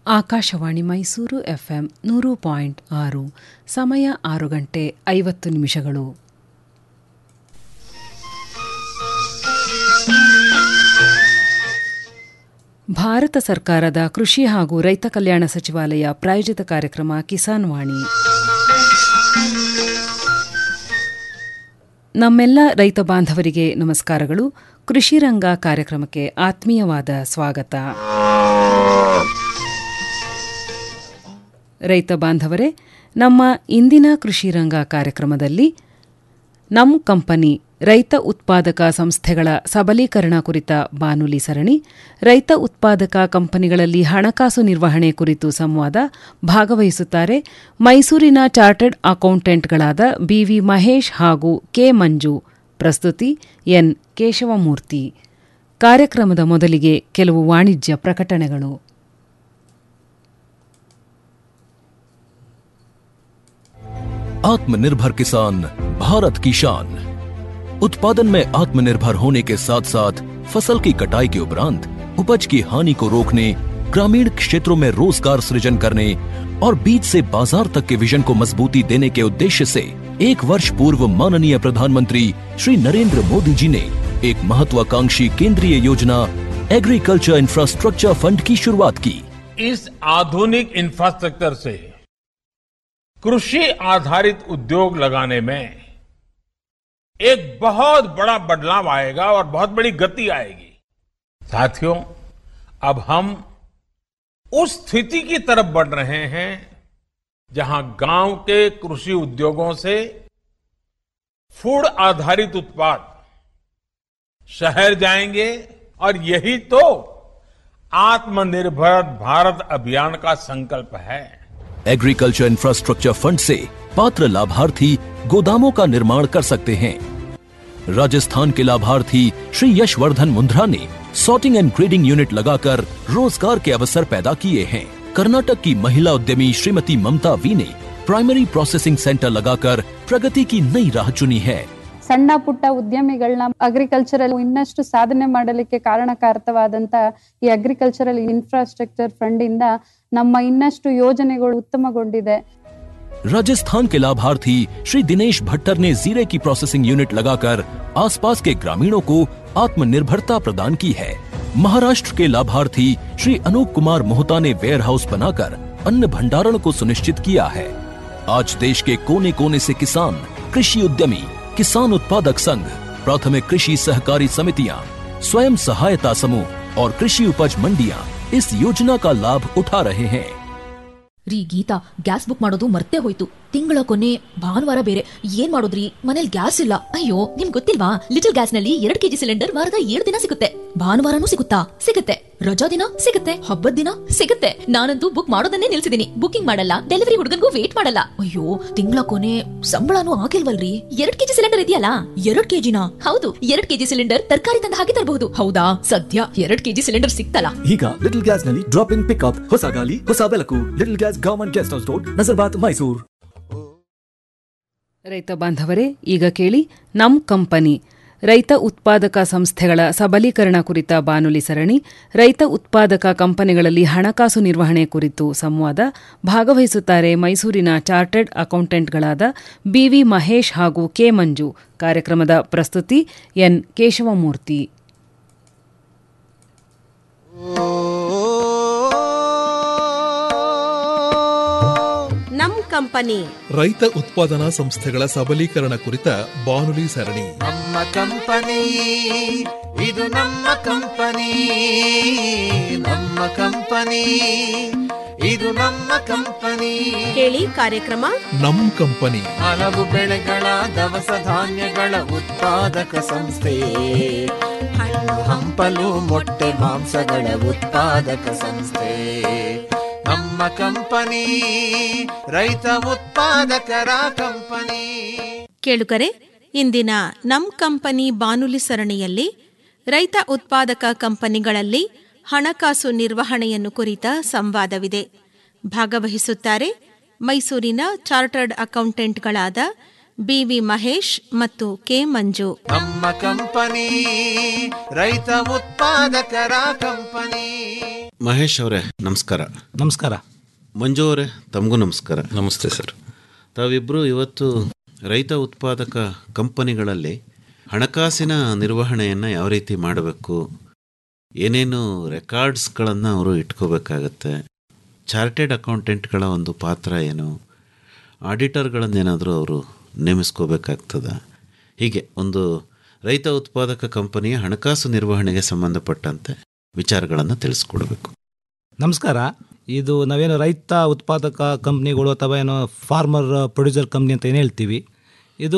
Akashvani Mysuru FM ನೂರು point ಆರು ಸಮಯ ಆರು ಗಂಟೆ ಐವತ್ತು ನಿಮಿಷಗಳು ಭಾರತ ಸರ್ಕಾರದ ಕೃಷಿ ಹಾಗೂ ರೈತ ಕಲ್ಯಾಣ ಸಚಿವಾಲಯ ಪ್ರಾಯೋಜಿತ ಕಾರ್ಯಕ್ರಮ ಕಿಸಾನ್ ವಾಣಿ ನಮ್ಮೆಲ್ಲ ರೈತ ಬಾಂಧವರಿಗೆ ನಮಸ್ಕಾರಗಳು ಕೃಷಿ ರಂಗ ಕಾರ್ಯಕ್ರಮಕ್ಕೆ ಆತ್ಮೀಯವಾದ ಸ್ವಾಗತ ರೈತ ಬಾಂಧವರೇ ನಮ್ಮ ಇಂದಿನ ಕೃಷಿ ರಂಗ ಕಾರ್ಯಕ್ರಮದಲ್ಲಿ ನಮ್ ಕಂಪನಿ ರೈತ ಉತ್ಪಾದಕ ಸಂಸ್ಥೆಗಳ ಸಬಲೀಕರಣ ಕುರಿತ ಬಾನುಲಿ ಸರಣಿ ರೈತ ಉತ್ಪಾದಕ ಕಂಪನಿಗಳಲ್ಲಿ ಹಣಕಾಸು ನಿರ್ವಹಣೆ ಕುರಿತು ಸಂವಾದ ಭಾಗವಹಿಸುತ್ತಾರೆ ಮೈಸೂರಿನ ಚಾರ್ಟರ್ಡ್ ಅಕೌಂಟೆಂಟ್ಗಳಾದ ಬಿವಿ ಮಹೇಶ್ ಹಾಗೂ ಕೆ ಮಂಜು ಪ್ರಸ್ತುತಿ ಎನ್ ಕೇಶವಮೂರ್ತಿ ಕಾರ್ಯಕ್ರಮದ ಮೊದಲಿಗೆ ಕೆಲವು ವಾಣಿಜ್ಯ ಪ್ರಕಟಣೆಗಳು आत्मनिर्भर किसान भारत की शान उत्पादन में आत्मनिर्भर होने के साथ साथ फसल की कटाई के उपरांत उपज की हानि को रोकने ग्रामीण क्षेत्रों में रोजगार सृजन करने और बीज से बाजार तक के विजन को मजबूती देने के उद्देश्य से एक वर्ष पूर्व माननीय प्रधानमंत्री श्री नरेंद्र मोदी जी ने एक महत्वाकांक्षी केंद्रीय योजना एग्रीकल्चर इंफ्रास्ट्रक्चर फंड की शुरुआत की इस आधुनिक इंफ्रास्ट्रक्चर से कृषि आधारित उद्योग लगाने में एक बहुत बड़ा बदलाव आएगा और बहुत बड़ी गति आएगी साथियों अब हम उस स्थिति की तरफ बढ़ रहे हैं जहां गांव के कृषि उद्योगों से फूड आधारित उत्पाद शहर जाएंगे और यही तो आत्मनिर्भर भारत अभियान का संकल्प है एग्रीकल्चर इंफ्रास्ट्रक्चर फंड से पात्र लाभार्थी गोदामों का निर्माण कर सकते हैं राजस्थान के लाभार्थी श्री यशवर्धन मुंद्रा ने सॉर्टिंग एंड ग्रेडिंग यूनिट लगाकर रोजगार के अवसर पैदा किए हैं कर्नाटक की महिला उद्यमी श्रीमती ममता वी ने प्राइमरी प्रोसेसिंग सेंटर लगाकर प्रगति की नई राह चुनी है ಸಣ್ಣ ಪುಟ್ಟ ಉದ್ಯಮಿಗಳನ್ನ ಅಗ್ರಿಕಲ್ಚರಲ್ ಇನ್ನಷ್ಟು ಸಾಧನೆ ಮಾಡಲಿಕ್ಕೆ ಕಾರಣಕಾರಕವಾದಂತ ಈ ಅಗ್ರಿಕಲ್ಚರಲ್ ಇನ್ಫ್ರಾಸ್ಟ್ರಕ್ಚರ್ ಫಂಡ್ ಇಂದ ನಮ್ಮ ಇನ್ನಷ್ಟು ಯೋಜನೆಗಳು ಉತ್ತಮಗೊಂಡಿದೆ राजस्थान के लाभार्थी श्री दिनेश भट्टर ने जीरे की प्रोसेसिंग यूनिट लगाकर आसपास के ग्रामीणों को आत्मनिर्भरता प्रदान की है महाराष्ट्र के लाभार्थी श्री अनूप कुमार मोहता ने वेयर हाउस बनाकर अन्न भंडारण को सुनिश्चित किया है आज देश के कोने कोने से किसान कृषि उद्यमी किसान उत्पादक संघ प्राथमिक कृषि सहकारी समितियां स्वयं सहायता समूह और कृषि उपज मंडियां इस योजना का लाभ उठा रहे हैं ರೀ ಗೀತಾ ಗ್ಯಾಸ್ ಬುಕ್ ಮಾಡೋದು ಮರ್ತೇ ಹೋಯ್ತು ತಿಂಗಳ ಕೊನೆ ಭಾನುವಾರ ಬೇರೆ ಏನ್ ಮಾಡೋದ್ರಿ ಮನೇಲಿ ಗ್ಯಾಸ್ ಇಲ್ಲ ಅಯ್ಯೋ ನಿಮ್ ಗೊತ್ತಿಲ್ವಾ ಲಿಟಲ್ ಗ್ಯಾಸ್ ನಲ್ಲಿ ಎರಡ್ ಕೆಜಿ ಸಿಲಿಂಡರ್ ವಾರದ ಏಳು ದಿನ ಸಿಗುತ್ತೆ ಭಾನುವಾರನೂ ಸಿಗುತ್ತಾ ಸಿಗುತ್ತೆ ರಜಾ ದಿನ ಸಿಗುತ್ತೆ ಹಬ್ಬದ ದಿನ ಸಿಗುತ್ತೆ ನಾನಂತೂ ಬುಕ್ ಮಾಡೋದನ್ನೇ ನಿಲ್ಸಿದೀನಿ ಬುಕಿಂಗ್ ಮಾಡಲ್ಲ ಡೆಲಿವರಿ ಹುಡುಗನ್ಗೂ ವೇಟ್ ಮಾಡಲ್ಲ ಅಯ್ಯೋ ತಿಂಗಳ ಕೊನೆ ಸಂಬಳನೂ ಆಗಿಲ್ವಲ್ರಿ ಎರಡ್ ಕೆಜಿ ಸಿಲಿಂಡರ್ ಇದೆಯಲ್ಲ ಎರಡ್ ಕೆಜಿನ ಹೌದು ಎರಡ್ ಕೆಜಿ ಸಿಲಿಂಡರ್ ತರಕಾರಿ ತಂದ ಹಾಗೆ ತರಬಹುದು ಹೌದಾ ಸದ್ಯ ಎರಡ್ ಕೆಜಿ ಸಿಲಿಂಡರ್ ಸಿಕ್ತಲ್ಲ ಈಗ ಲಿಟಲ್ ಗ್ಯಾಸ್ ನಲ್ಲಿ ಡ್ರಾಪ್ ಇನ್ ಪಿಕ್ಅಪ್ ಹೊಸ ಗಾಲಿ ಹೊಸ ಬೆಳಕು little gas government guest house road Nazarbad Mysuru ರೈತ ಬಾಂಧವರೇ ಈಗ ಕೇಳಿ ನಮ್ ಕಂಪನಿ ರೈತ ಉತ್ಪಾದಕ ಸಂಸ್ಥೆಗಳ ಸಬಲೀಕರಣ ಕುರಿತ ಬಾನುಲಿ ಸರಣಿ ರೈತ ಉತ್ಪಾದಕ ಕಂಪನಿಗಳಲ್ಲಿ ಹಣಕಾಸು ನಿರ್ವಹಣೆ ಕುರಿತು ಸಂವಾದ ಭಾಗವಹಿಸುತ್ತಾರೆ ಮೈಸೂರಿನ ಚಾರ್ಟರ್ಡ್ ಅಕೌಂಟೆಂಟ್ಗಳಾದ ಬಿವಿ ಮಹೇಶ್ ಹಾಗೂ ಕೆ ಮಂಜು ಕಾರ್ಯಕ್ರಮದ ಪ್ರಸ್ತುತಿ ಎನ್ ಕೇಶವಮೂರ್ತಿ ನಮ್ ಕಂಪನಿ ರೈತ ಉತ್ಪಾದನಾ ಸಂಸ್ಥೆಗಳ ಸಬಲೀಕರಣ ಕುರಿತ ಬಾನುಲಿ ಸರಣಿ ನಮ್ಮ ಕಂಪನಿ ಇದು ನಮ್ಮ ಕಂಪನಿ ನಮ್ಮ ಕಂಪನಿ ಇದು ನಮ್ಮ ಕಂಪನಿ ಕೇಳಿ ಕಾರ್ಯಕ್ರಮ ನಮ್ ಕಂಪನಿ ಹಲವು ಬೆಳೆಗಳ ದವಸ ಧಾನ್ಯಗಳ ಉತ್ಪಾದಕ ಸಂಸ್ಥೆ ಹಣ್ಣು ಹಂಪಲು ಮೊಟ್ಟೆ ಮಾಂಸಗಳ ಉತ್ಪಾದಕ ಸಂಸ್ಥೆ ನಮ್ಮ ಕಂಪನಿ ರೈತ ಉತ್ಪಾದಕರ ಕಂಪನಿ ಕೇಳುಗರೆ ಇಂದಿನ ನಮ್ ಕಂಪನಿ ಬಾನುಲಿ ಸರಣಿಯಲ್ಲಿ ರೈತ ಉತ್ಪಾದಕ ಕಂಪನಿಗಳಲ್ಲಿ ಹಣಕಾಸು ನಿರ್ವಹಣೆಯನ್ನು ಕುರಿತ ಸಂವಾದವಿದೆ ಭಾಗವಹಿಸುತ್ತಾರೆ ಮೈಸೂರಿನ ಚಾರ್ಟರ್ಡ್ ಅಕೌಂಟೆಂಟ್ಗಳಾದ ಬಿವಿ ಮಹೇಶ್ ಮತ್ತು ಕೆ ಮಂಜು ನಮ್ಮ ಕಂಪನಿ ರೈತ ಉತ್ಪಾದಕರ ಕಂಪನಿ ಮಹೇಶ್ ಅವರೇ ನಮಸ್ಕಾರ ನಮಸ್ಕಾರ ಮಂಜು ಅವರೇ ತಮಗೂ ನಮಸ್ಕಾರ ನಮಸ್ತೆ ಸರ್ ತಾವಿಬ್ಬರು ಇವತ್ತು ರೈತ ಉತ್ಪಾದಕ ಕಂಪನಿಗಳಲ್ಲಿ ಹಣಕಾಸಿನ ನಿರ್ವಹಣೆಯನ್ನು ಯಾವ ರೀತಿ ಮಾಡಬೇಕು ಏನೇನು ರೆಕಾರ್ಡ್ಸ್ಗಳನ್ನು ಅವರು ಇಟ್ಕೋಬೇಕಾಗತ್ತೆ ಚಾರ್ಟೆಡ್ ಅಕೌಂಟೆಂಟ್ಗಳ ಒಂದು ಪಾತ್ರ ಏನು ಆಡಿಟರ್ಗಳನ್ನೇನಾದರೂ ಅವರು ನೇಮಿಸ್ಕೋಬೇಕಾಗ್ತದ ಹೀಗೆ ಒಂದು ರೈತ ಉತ್ಪಾದಕ ಕಂಪನಿಯ ಹಣಕಾಸು ನಿರ್ವಹಣೆಗೆ ಸಂಬಂಧಪಟ್ಟಂತೆ ವಿಚಾರಗಳನ್ನು ತಿಳಿಸ್ಕೊಡ್ಬೇಕು ನಮಸ್ಕಾರ ಇದು ನಾವೇನು ರೈತ ಉತ್ಪಾದಕ ಕಂಪ್ನಿಗಳು ಅಥವಾ ಏನೋ ಫಾರ್ಮರ್ ಪ್ರೊಡ್ಯೂಸರ್ ಕಂಪ್ನಿ ಅಂತ ಏನು ಹೇಳ್ತೀವಿ ಇದು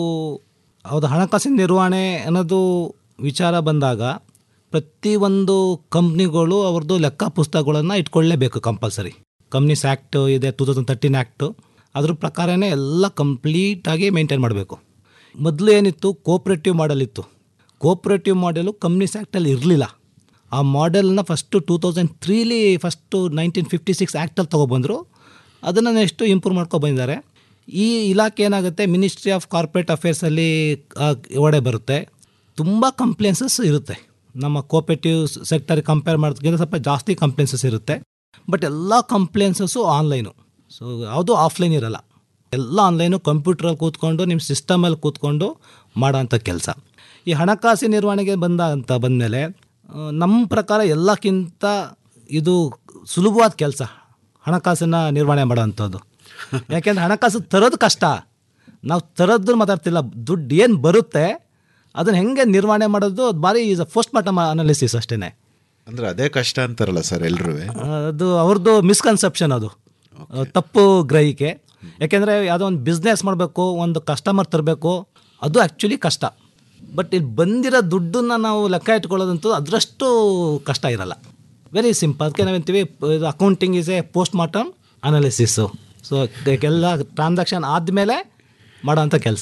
ಹೌದು ಹಣಕಾಸಿನ ನಿರ್ವಹಣೆ ಅನ್ನೋದು ವಿಚಾರ ಬಂದಾಗ ಪ್ರತಿಯೊಂದು ಕಂಪ್ನಿಗಳು ಅವ್ರದ್ದು ಲೆಕ್ಕ ಪುಸ್ತಕಗಳನ್ನು ಇಟ್ಕೊಳ್ಳೇಬೇಕು ಕಂಪಲ್ಸರಿ ಕಂಪ್ನೀಸ್ ಆ್ಯಕ್ಟ್ ಇದೆ ಟೂ ತೌಸಂಡ್ ತರ್ಟೀನ್ ಆ್ಯಕ್ಟು ಅದ್ರ ಪ್ರಕಾರನೇ ಎಲ್ಲ ಕಂಪ್ಲೀಟಾಗಿ ಮೇಂಟೈನ್ ಮಾಡಬೇಕು ಮೊದಲು ಏನಿತ್ತು ಕೋಪ್ರೇಟಿವ್ ಮಾಡೆಲ್ ಇತ್ತು ಕೋಪ್ರೇಟಿವ್ ಮಾಡೆಲು ಕಂಪ್ನೀಸ್ ಆ್ಯಕ್ಟಲ್ಲಿ ಇರಲಿಲ್ಲ ಆ ಮಾಡೆಲ್ನ ಫಸ್ಟು ಟೂ ತೌಸಂಡ್ ತ್ರೀಲಿ ಫಸ್ಟು ನೈನ್ಟೀನ್ ಫಿಫ್ಟಿ ಸಿಕ್ಸ್ ಆ್ಯಕ್ಟಲ್ಲಿ ತೊಗೊಬಂದರು ಅದನ್ನು ನೆಕ್ಸ್ಟು ಇಂಪ್ರೂವ್ ಮಾಡ್ಕೊ ಬಂದಿದ್ದಾರೆ ಈ ಇಲಾಖೆ ಏನಾಗುತ್ತೆ ಮಿನಿಸ್ಟ್ರಿ ಆಫ್ ಕಾರ್ಪೊರೇಟ್ ಅಫೇರ್ಸಲ್ಲಿ ಒಡೆ ಬರುತ್ತೆ ತುಂಬ ಕಂಪ್ಲೇನ್ಸಸ್ ಇರುತ್ತೆ ನಮ್ಮ ಕೋಪರೇಟಿವ್ ಸೆಕ್ಟರ್ ಕಂಪೇರ್ ಮಾಡೋದಕ್ಕಿಂತ ಸ್ವಲ್ಪ ಜಾಸ್ತಿ ಕಂಪ್ಲೇನ್ಸಸ್ ಇರುತ್ತೆ ಬಟ್ ಎಲ್ಲ ಕಂಪ್ಲೇನ್ಸಸ್ಸು ಆನ್ಲೈನು ಸೊ ಯಾವುದು ಆಫ್ಲೈನ್ ಇರಲ್ಲ ಎಲ್ಲ ಆನ್ಲೈನು ಕಂಪ್ಯೂಟ್ರಲ್ಲಿ ಕೂತ್ಕೊಂಡು ನಿಮ್ಮ ಸಿಸ್ಟಮಲ್ಲಿ ಕೂತ್ಕೊಂಡು ಮಾಡೋಂಥ ಕೆಲಸ ಈ ಹಣಕಾಸಿನ ನಿರ್ವಹಣೆಗೆ ಬಂದ ಅಂತ ಬಂದಮೇಲೆ ನಮ್ಮ ಪ್ರಕಾರ ಎಲ್ಲಕ್ಕಿಂತ ಇದು ಸುಲಭವಾದ ಕೆಲಸ ಹಣಕಾಸನ್ನು ನಿರ್ವಹಣೆ ಮಾಡೋವಂಥದ್ದು ಯಾಕೆಂದರೆ ಹಣಕಾಸು ತರೋದು ಕಷ್ಟ ನಾವು ತರೋದು ಮಾತಾಡ್ತಿಲ್ಲ ದುಡ್ಡು ಏನು ಬರುತ್ತೆ ಅದನ್ನು ಹೆಂಗೆ ನಿರ್ವಹಣೆ ಮಾಡೋದು ಅದು ಭಾರಿ is a post mortem analysis ಅಷ್ಟೇ ಅಂದ್ರೆ ಅದೇ ಕಷ್ಟ ಅಂತಾರಲ್ಲ ಸರ್ ಎಲ್ರೂ ಅದು ಅವ್ರದ್ದು ಮಿಸ್ಕನ್ಸೆಪ್ಷನ್ ಅದು ತಪ್ಪು ಗ್ರಹಿಕೆ ಯಾಕೆಂದರೆ ಯಾವುದೋ ಒಂದು ಬಿಸ್ನೆಸ್ ಮಾಡಬೇಕು ಒಂದು ಕಸ್ಟಮರ್ ತರಬೇಕು ಅದು ಆ್ಯಕ್ಚುಲಿ ಕಷ್ಟ ಬಟ್ ಇಲ್ಲಿ ಬಂದಿರೋ ದುಡ್ಡನ್ನು ನಾವು ಲೆಕ್ಕ ಇಟ್ಕೊಳ್ಳೋದಂತೂ ಅದರಷ್ಟು ಕಷ್ಟ ಇರಲ್ಲ ವೆರಿ ಸಿಂಪಲ್ ಅದಕ್ಕೆ ನಾವೇಂತೀವಿ ಇದು accounting is a post mortem analysis so ಎಲ್ಲ ಟ್ರಾನ್ಸಾಕ್ಷನ್ ಆದಮೇಲೆ ಮಾಡೋವಂಥ ಕೆಲಸ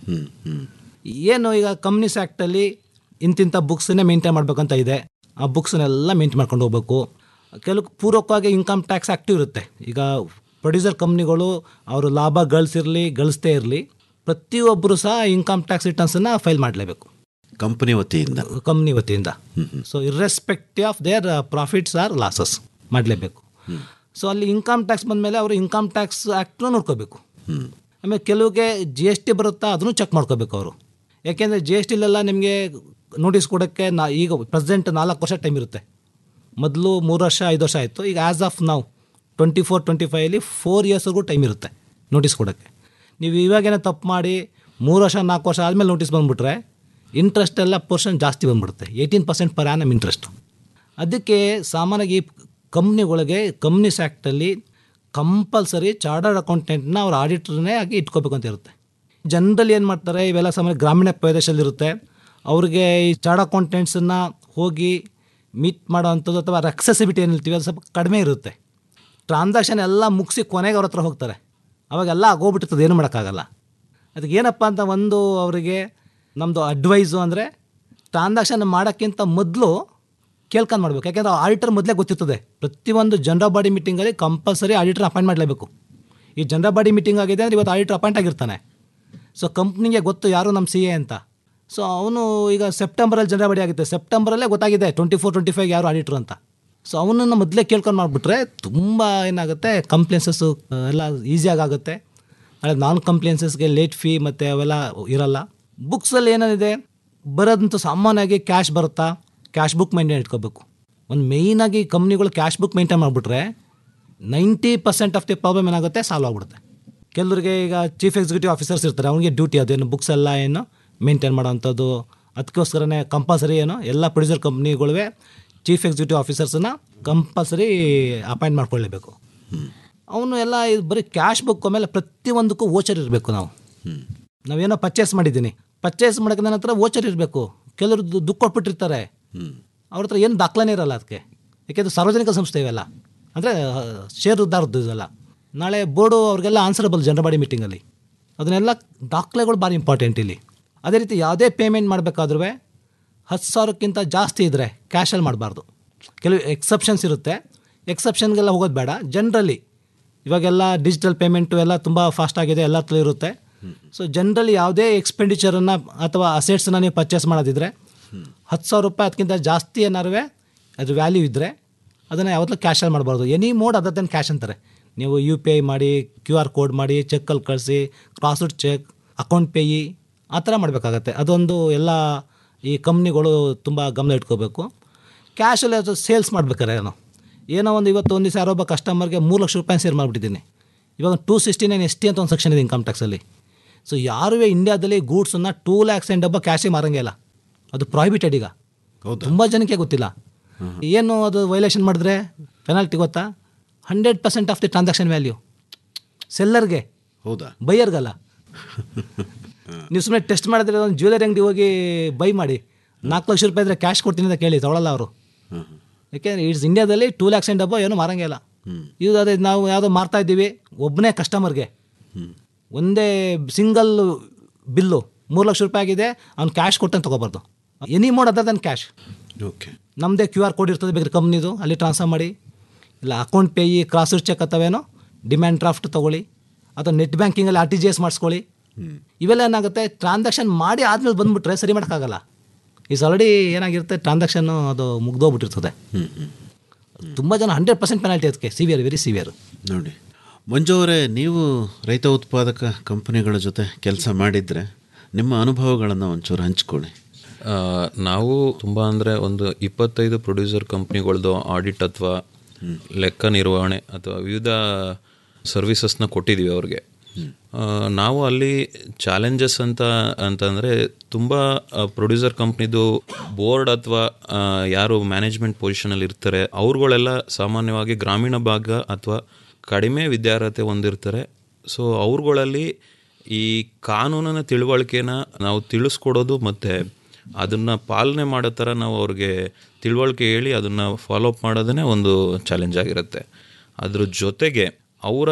ಏನು ಈಗ ಕಂಪ್ನೀಸ್ ಆ್ಯಕ್ಟಲ್ಲಿ ಇಂತಿಂಥ ಬುಕ್ಸನ್ನೇ ಮೇಂಟೈನ್ ಮಾಡಬೇಕಂತ ಇದೆ ಆ ಬುಕ್ಸನ್ನೆಲ್ಲ ಮೇಂಟೈನ್ ಮಾಡ್ಕೊಂಡು ಹೋಗ್ಬೇಕು ಕೆಲವು ಪೂರ್ವಕವಾಗಿ ಇನ್ಕಮ್ ಟ್ಯಾಕ್ಸ್ ಆ್ಯಕ್ಟಿವ್ ಇರುತ್ತೆ ಈಗ ಪ್ರೊಡ್ಯೂಸರ್ ಕಂಪ್ನಿಗಳು ಅವರು ಲಾಭ ಗಳಿಸಿರಲಿ ಗಳಿಸ್ತೇ ಇರಲಿ ಪ್ರತಿಯೊಬ್ಬರು ಸಹ ಇನ್ಕಮ್ ಟ್ಯಾಕ್ಸ್ ರಿಟರ್ನ್ಸನ್ನು ಫೈಲ್ ಮಾಡಲೇಬೇಕು ಕಂಪನಿ ವತಿಯಿಂದ ಕಂಪ್ನಿ ವತಿಯಿಂದ so irrespective of their profits or losses ಮಾಡಲೇಬೇಕು ಸೊ ಅಲ್ಲಿ ಇನ್ಕಮ್ ಟ್ಯಾಕ್ಸ್ ಬಂದಮೇಲೆ ಅವರು ಇನ್ಕಮ್ ಟ್ಯಾಕ್ಸ್ ಆ್ಯಕ್ಟ್ನು ನೋಡ್ಕೋಬೇಕು ಆಮೇಲೆ ಕೆಲವಿಗೆ ಜಿ ಎಸ್ ಟಿ ಬರುತ್ತಾ ಅದನ್ನು ಚೆಕ್ ಮಾಡ್ಕೋಬೇಕು ಅವರು ಯಾಕೆಂದರೆ ಜಿ ಎಸ್ ಟಿಲೆಲ್ಲ ನಿಮಗೆ ನೋಟಿಸ್ ಕೊಡೋಕ್ಕೆ ನಾ ಈಗ ಪ್ರೆಸೆಂಟ್ ನಾಲ್ಕು ವರ್ಷ ಟೈಮ್ ಇರುತ್ತೆ ಮೊದಲು ಮೂರು ವರ್ಷ ಐದು ವರ್ಷ ಆಯಿತು ಈಗ ಆ್ಯಸ್ ಆಫ್ ನಾವು ಟ್ವೆಂಟಿ ಫೋರ್ ಟ್ವೆಂಟಿ ಫೈವಲ್ಲಿ ಫೋರ್ ಇಯರ್ಸ್ವರೆಗೂ ಟೈಮ್ ಇರುತ್ತೆ ನೋಟಿಸ್ ಕೊಡೋಕ್ಕೆ ನೀವು ಇವಾಗೇನೋ ತಪ್ಪು ಮಾಡಿ ಮೂರು ವರ್ಷ ನಾಲ್ಕು ವರ್ಷ ಆದಮೇಲೆ ನೋಟಿಸ್ ಬಂದುಬಿಟ್ರೆ ಇಂಟ್ರೆಸ್ಟ್ ಎಲ್ಲ ಪರ್ಸೆಂಟ್ ಜಾಸ್ತಿ ಬಂದ್ಬಿಡುತ್ತೆ eighteen percent per annum interest ಅದಕ್ಕೆ ಸಾಮಾನ್ಯವಾಗಿ ಕಂಪ್ನಿಗಳಿಗೆ ಕಂಪ್ನೀಸ್ ಆ್ಯಕ್ಟಲ್ಲಿ ಕಂಪಲ್ಸರಿ ಚಾರ್ಟರ್ಡ್ ಅಕೌಂಟೆಂಟ್ನ ಅವ್ರ ಆಡಿಟರ್ನೇ ಆಗಿ ಇಟ್ಕೋಬೇಕು ಅಂತ ಇರುತ್ತೆ ಜನರಲಿ ಏನು ಮಾಡ್ತಾರೆ ಇವೆಲ್ಲ ಸಾಮಾನ್ಯ ಗ್ರಾಮೀಣ ಪ್ರದೇಶದಲ್ಲಿರುತ್ತೆ ಅವ್ರಿಗೆ ಈ ಚಾರ್ಟ್ ಅಕೌಂಟೆಂಟ್ಸನ್ನು ಹೋಗಿ ಮೀಟ್ ಮಾಡೋ ಅಂಥದ್ದು ಅಥವಾ ಅಕ್ಸೆಸಿಬಿಲಿಟಿ ಏನು ಹೇಳ್ತೀವಿ ಅದು ಸ್ವಲ್ಪ ಕಡಿಮೆ ಇರುತ್ತೆ ಟ್ರಾನ್ಸಾಕ್ಷನ್ ಎಲ್ಲ ಮುಗಿಸಿ ಕೊನೆಗೆ ಅವ್ರ ಹತ್ರ ಹೋಗ್ತಾರೆ ಅವಾಗೆಲ್ಲ ಆಗೋಗ್ಬಿಟ್ಟಿರ್ತದೆ ಏನು ಮಾಡೋಕ್ಕಾಗಲ್ಲ ಅದಕ್ಕೆ ಏನಪ್ಪ ಅಂತ ಒಂದು ಅವರಿಗೆ ನಮ್ಮದು ಅಡ್ವೈಸು ಅಂದರೆ ಟ್ರಾನ್ಸಾಕ್ಷನ್ ಮಾಡೋಕ್ಕಿಂತ ಮೊದಲು ಕೇಳ್ಕೊಂಡು ಮಾಡಬೇಕು ಯಾಕೆಂದರೆ ಆಡಿಟರ್ ಮೊದಲೇ ಗೊತ್ತಿರ್ತದೆ ಪ್ರತಿಯೊಂದು ಜನರಲ್ ಬಾಡಿ ಮೀಟಿಂಗಲ್ಲಿ ಕಂಪಲ್ಸರಿ ಆಡಿಟರ್ ಅಪಾಯಿಂಟ್ ಮಾಡಲೇಬೇಕು ಈ ಜನರಲ್ ಬಾಡಿ ಮೀಟಿಂಗ್ ಆಗಿದೆ ಅಂದರೆ ಇವತ್ತು ಆಡಿಟರ್ ಅಪಾಯಿಂಟ್ ಆಗಿರ್ತಾನೆ ಸೊ ಕಂಪ್ನಿಗೆ ಗೊತ್ತು ಯಾರು ನಮ್ಮ ಸಿ ಎ ಅಂತ ಸೊ ಅವನು ಈಗ ಸೆಪ್ಟೆಂಬರಲ್ಲಿ ಜನರಲ್ ಬಾಡಿ ಆಗುತ್ತೆ ಸೆಪ್ಟೆಂಬರಲ್ಲೇ ಗೊತ್ತಾಗಿದೆ ಟ್ವೆಂಟಿ ಫೋರ್ ಟ್ವೆಂಟಿ ಫೈವ್ ಯಾರು ಆಡಿಟ್ರು ಅಂತ ಸೊ ಅವನನ್ನು ಮೊದಲೇ ಕೇಳ್ಕೊಂಡು ಮಾಡಿಬಿಟ್ರೆ ತುಂಬ ಏನಾಗುತ್ತೆ ಕಂಪ್ಲೇನ್ಸಸ್ಸು ಎಲ್ಲ ಈಸಿಯಾಗಿ ಆಗುತ್ತೆ ನಾಳೆ ನಾನ್ ಕಂಪ್ಲೇನ್ಸಸ್ಗೆ ಲೇಟ್ ಫೀ ಮತ್ತು ಅವೆಲ್ಲ ಇರಲ್ಲ ಬುಕ್ಸಲ್ಲಿ ಏನೇನಿದೆ ಬರೋದಂತೂ ಸಾಮಾನ್ಯವಾಗಿ ಕ್ಯಾಶ್ ಬರುತ್ತಾ ಕ್ಯಾಶ್ ಬುಕ್ ಮೇಂಟೈನ್ ಇಟ್ಕೋಬೇಕು ಒಂದು ಮೇಯ್ನಾಗಿ ಕಂಪ್ನಿಗಳು ಕ್ಯಾಶ್ ಬುಕ್ ಮೇಂಟೈನ್ ಮಾಡಿಬಿಟ್ರೆ ninety percent of the problem ಏನಾಗುತ್ತೆ ಸಾಲ್ವ್ ಆಗ್ಬಿಡುತ್ತೆ ಕೆಲವರಿಗೆ ಈಗ ಚೀಫ್ ಎಕ್ಸಿಕ್ಯೂಟಿವ್ ಆಫೀಸರ್ಸ್ ಇರ್ತಾರೆ ಅವನಿಗೆ ಡ್ಯೂಟಿ ಅದೇನು ಬುಕ್ಸ್ ಎಲ್ಲ ಏನು ಮೇಂಟೈನ್ ಮಾಡೋವಂಥದ್ದು ಅದಕ್ಕೋಸ್ಕರನೇ ಕಂಪಲ್ಸರಿ ಏನು ಎಲ್ಲ ಪ್ರೊಡ್ಯೂಸರ್ ಕಂಪ್ನಿಗಳುವೆ ಚೀಫ್ ಎಕ್ಸಿಕ್ಯೂಟಿವ್ ಆಫೀಸರ್ಸನ್ನ ಕಂಪಲ್ಸರಿ ಅಪಾಯಿಂಟ್ ಮಾಡ್ಕೊಳ್ಳೇಬೇಕು ಅವನು ಎಲ್ಲ ಇದು ಬರೀ ಕ್ಯಾಶ್ ಬುಕ್ ಆಮೇಲೆ ಪ್ರತಿಯೊಂದಕ್ಕೂ ವೋಚರ್ ಇರಬೇಕು ನಾವು ನಾವೇನೋ ಪರ್ಚೇಸ್ ಮಾಡಿದ್ದೀನಿ ಪರ್ಚೇಸ್ ಮಾಡೋಕೆ ನನ್ನ ಹತ್ರ ವೋಚರ್ ಇರಬೇಕು ಕೆಲವರು ದುಡ್ಡು ಕೊಟ್ಬಿಟ್ಟಿರ್ತಾರೆ ಅವ್ರ ಹತ್ರ ಏನು ದಾಖಲಾನೇ ಇರಲ್ಲ ಅದಕ್ಕೆ ಯಾಕೆಂದರೆ ಸಾರ್ವಜನಿಕ ಸಂಸ್ಥೆ ಇವೆಲ್ಲ ಅಂದರೆ ಷೇರುದಾರದ್ದು ಇದೆಲ್ಲ ನಾಳೆ ಬೋರ್ಡು ಅವ್ರಿಗೆಲ್ಲ ಆನ್ಸರಬಲ್ ಜನರ ಬಾಡಿ ಮೀಟಿಂಗಲ್ಲಿ ಅದನ್ನೆಲ್ಲ ದಾಖಲೆಗಳು ಭಾರಿ ಇಂಪಾರ್ಟೆಂಟ್ ಇಲ್ಲಿ ಅದೇ ರೀತಿ ಯಾವುದೇ ಪೇಮೆಂಟ್ ಮಾಡಬೇಕಾದ್ರೂ ಹತ್ತು ಸಾವಿರಕ್ಕಿಂತ ಜಾಸ್ತಿ ಇದ್ದರೆ ಕ್ಯಾಶಲ್ಲಿ ಮಾಡಬಾರ್ದು ಕೆಲವು ಎಕ್ಸೆಪ್ಷನ್ಸ್ ಇರುತ್ತೆ ಎಕ್ಸೆಪ್ಷನ್ಗೆಲ್ಲ ಹೋಗೋದು ಬೇಡ ಜನರಲಿ ಇವಾಗೆಲ್ಲ ಡಿಜಿಟಲ್ ಪೇಮೆಂಟು ಎಲ್ಲ ತುಂಬ ಫಾಸ್ಟ್ ಆಗಿದೆ ಎಲ್ಲ ಹತ್ರ ಇರುತ್ತೆ ಸೊ ಜನರಲಿ ಯಾವುದೇ ಎಕ್ಸ್ಪೆಂಡಿಚರನ್ನು ಅಥವಾ ಅಸೆಟ್ಸನ್ನು ನೀವು ಪರ್ಚೇಸ್ ಮಾಡೋದಿದ್ರೆ ಹತ್ತು ಸಾವಿರ ರೂಪಾಯಿ ಅದಕ್ಕಿಂತ ಜಾಸ್ತಿ ಏನಾರು ಅದ್ರ ವ್ಯಾಲ್ಯೂ ಇದ್ದರೆ ಅದನ್ನು ಯಾವತ್ತೂ ಕ್ಯಾಶಲ್ಲಿ ಮಾಡಬಾರ್ದು any mode other than cash ಅಂತಾರೆ ನೀವು ಯು ಪಿ ಐ ಮಾಡಿ ಕ್ಯೂ ಆರ್ ಕೋಡ್ ಮಾಡಿ ಚೆಕ್ಕಲ್ಲಿ ಕಳಿಸಿ ಕ್ರಾಸ್ಡ್ ಚೆಕ್ ಅಕೌಂಟ್ ಪೇಯಿ ಆ ಥರ ಮಾಡಬೇಕಾಗತ್ತೆ ಅದೊಂದು ಎಲ್ಲ ಈ ಕಂಪ್ನಿಗಳು ತುಂಬ ಗಮನ ಇಟ್ಕೋಬೇಕು ಕ್ಯಾಶಲ್ಲಿ ಅದು ಸೇಲ್ಸ್ ಮಾಡ್ಬೇಕಾರೆ ನಾನು ಏನೋ ಒಂದು ಇವತ್ತು ಒಂದು ದಿವಸ ಯಾರೊಬ್ಬ ಕಸ್ಟಮರ್ಗೆ ಮೂರು ಲಕ್ಷ ರೂಪಾಯಿ ಸೇಲ್ ಮಾಡಿಬಿಟ್ಟಿದ್ದೀನಿ ಇವಾಗ two sixty nine S T ಅಂತ ಒಂದು ಸೆಕ್ಷನ್ ಇದೆ ಇನ್ಕಮ್ ಟ್ಯಾಕ್ಸಲ್ಲಿ ಸೊ ಯಾರೂ ಇಂಡಿಯಾದಲ್ಲಿ ಗೂಡ್ಸನ್ನು ಟೂ ಲ್ಯಾಕ್ಸ್ ಆ್ಯಂಡ್ ಡಬ್ಬ ಕ್ಯಾಶೇ ಮಾರಂಗೇ ಇಲ್ಲ ಅದು ಪ್ರಾಹಿಬಿಟೆಡ್ ಈಗ ತುಂಬ ಜನಕ್ಕೆ ಗೊತ್ತಿಲ್ಲ ಏನು ಅದು ವೈಲೇಷನ್ ಮಾಡಿದ್ರೆ ಪೆನಾಲ್ಟಿ ಗೊತ್ತಾ hundred percent of the transaction value ಸೆಲ್ಲರ್ಗೆ ಹೌದಾ ಬೈಯರ್ಗಲ್ಲ ನೀವು ಸುಮ್ಮನೆ ಟೆಸ್ಟ್ ಮಾಡಿದ್ರೆ ಒಂದು ಜ್ಯುವೆಲರಿ ಅಂಗಡಿ ಹೋಗಿ ಬೈ ಮಾಡಿ ನಾಲ್ಕು ಲಕ್ಷ ರೂಪಾಯಿ ಇದ್ರೆ ಕ್ಯಾಶ್ ಕೊಡ್ತೀನಿ ಅಂತ ಕೇಳಿ ತಗೊಳ್ಳಲ್ಲ ಅವರು ಯಾಕೆಂದರೆ ಇಟ್ಸ್ ಇಂಡಿಯಾದಲ್ಲಿ ಟೂ ಲ್ಯಾಕ್ಸ್ ಆ್ಯಂಡ್ ಡಬ್ಬ ಏನೂ ಮಾರಂಗೇ ಇಲ್ಲ ಇದು ಅದೇ ನಾವು ಯಾವುದೋ ಮಾರ್ತಾ ಇದ್ದೀವಿ ಒಬ್ಬನೇ ಕಸ್ಟಮರ್ಗೆ ಒಂದೇ ಸಿಂಗಲ್ ಬಿಲ್ಲು ಮೂರು ಲಕ್ಷ ರೂಪಾಯಿ ಆಗಿದೆ ಅವ್ನು ಕ್ಯಾಶ್ ಕೊಟ್ಟಂತ ತೊಗೋಬಾರ್ದು any mode other than cash okay ನಮ್ಮದೇ ಕ್ಯೂ ಆರ್ ಕೋಡ್ ಇರ್ತದೆ ಬೇಕಾದ್ರೆ ಕಂಪ್ನಿದು ಅಲ್ಲಿ ಟ್ರಾನ್ಸ್ಫರ್ ಮಾಡಿ ಇಲ್ಲ ಅಕೌಂಟ್ ಪೇಯಿ ಕ್ರಾಸ್ ಚೆಕ್ ಅಥವೇನೋ ಡಿಮ್ಯಾಂಡ್ ಡ್ರಾಫ್ಟ್ ತೊಗೊಳ್ಳಿ ಅಥವಾ ನೆಟ್ ಬ್ಯಾಂಕಿಂಗಲ್ಲಿ ಆರ್ ಟಿ ಜಿ ಎಸ್ ಮಾಡಿಸ್ಕೊಳ್ಳಿ ಇವೆಲ್ಲ ಏನಾಗುತ್ತೆ ಟ್ರಾನ್ಸಾಕ್ಷನ್ ಮಾಡಿ ಆದಮೇಲೆ ಬಂದುಬಿಟ್ರೆ ಸರಿ ಮಾಡೋಕ್ಕಾಗಲ್ಲ ಈಸ್ ಆಲ್ರೆಡಿ ಏನಾಗಿರುತ್ತೆ ಟ್ರಾನ್ಸಾಕ್ಷನ್ನು ಅದು ಮುಗ್ದೋಗ್ಬಿಟ್ಟಿರ್ತದೆ ತುಂಬ ಜನ ಹಂಡ್ರೆಡ್ ಪರ್ಸೆಂಟ್ ಪೆನಾಲ್ಟಿ ಅದಕ್ಕೆ ಸಿವಿಯರ್ ವೆರಿ ಸಿವಿಯರ್ ನೋಡಿ ಮಂಜು ಅವರೇ ನೀವು ರೈತ ಉತ್ಪಾದಕ ಕಂಪನಿಗಳ ಜೊತೆ ಕೆಲಸ ಮಾಡಿದರೆ ನಿಮ್ಮ ಅನುಭವಗಳನ್ನು ಒಂಚೂರು ಹಂಚ್ಕೊಳ್ಳಿ ಆ, ನಾವು ತುಂಬ ಅಂದರೆ ಒಂದು ಇಪ್ಪತ್ತೈದು ಪ್ರೊಡ್ಯೂಸರ್ ಕಂಪ್ನಿಗಳದ್ದು ಆಡಿಟ್ ಅಥವಾ ಲೆಕ್ಕ ನಿರ್ವಹಣೆ ಅಥವಾ ವಿವಿಧ ಸರ್ವಿಸಸ್ನ ಕೊಟ್ಟಿದ್ದೀವಿ ಅವ್ರಿಗೆ ಆ, ನಾವು ಅಲ್ಲಿ ಚಾಲೆಂಜಸ್ ಅಂತ ಅಂತಂದರೆ ತುಂಬ ಪ್ರೊಡ್ಯೂಸರ್ ಕಂಪ್ನಿದು ಬೋರ್ಡ್ ಅಥವಾ ಯಾರು ಮ್ಯಾನೇಜ್ಮೆಂಟ್ ಪೊಸಿಷನಲ್ಲಿ ಇರ್ತಾರೆ ಅವ್ರುಗಳೆಲ್ಲ ಸಾಮಾನ್ಯವಾಗಿ ಗ್ರಾಮೀಣ ಭಾಗ ಅಥವಾ ಕಡಿಮೆ ವಿದ್ಯಾರ್ಹತೆ ಹೊಂದಿರ್ತಾರೆ ಸೊ ಅವ್ರುಗಳಲ್ಲಿ ಈ ಕಾನೂನಿನ ತಿಳುವಳಿಕೆನ ನಾವು ತಿಳಿಸ್ಕೊಡೋದು ಮತ್ತು ಅದನ್ನು ಪಾಲನೆ ಮಾಡೋ ಥರ ನಾವು ಅವ್ರಿಗೆ ತಿಳುವಳಿಕೆ ಹೇಳಿ ಅದನ್ನು ಫಾಲೋಅಪ್ ಮಾಡೋದೇ ಒಂದು ಚಾಲೆಂಜ್ ಆಗಿರುತ್ತೆ ಅದ್ರ ಜೊತೆಗೆ ಅವರ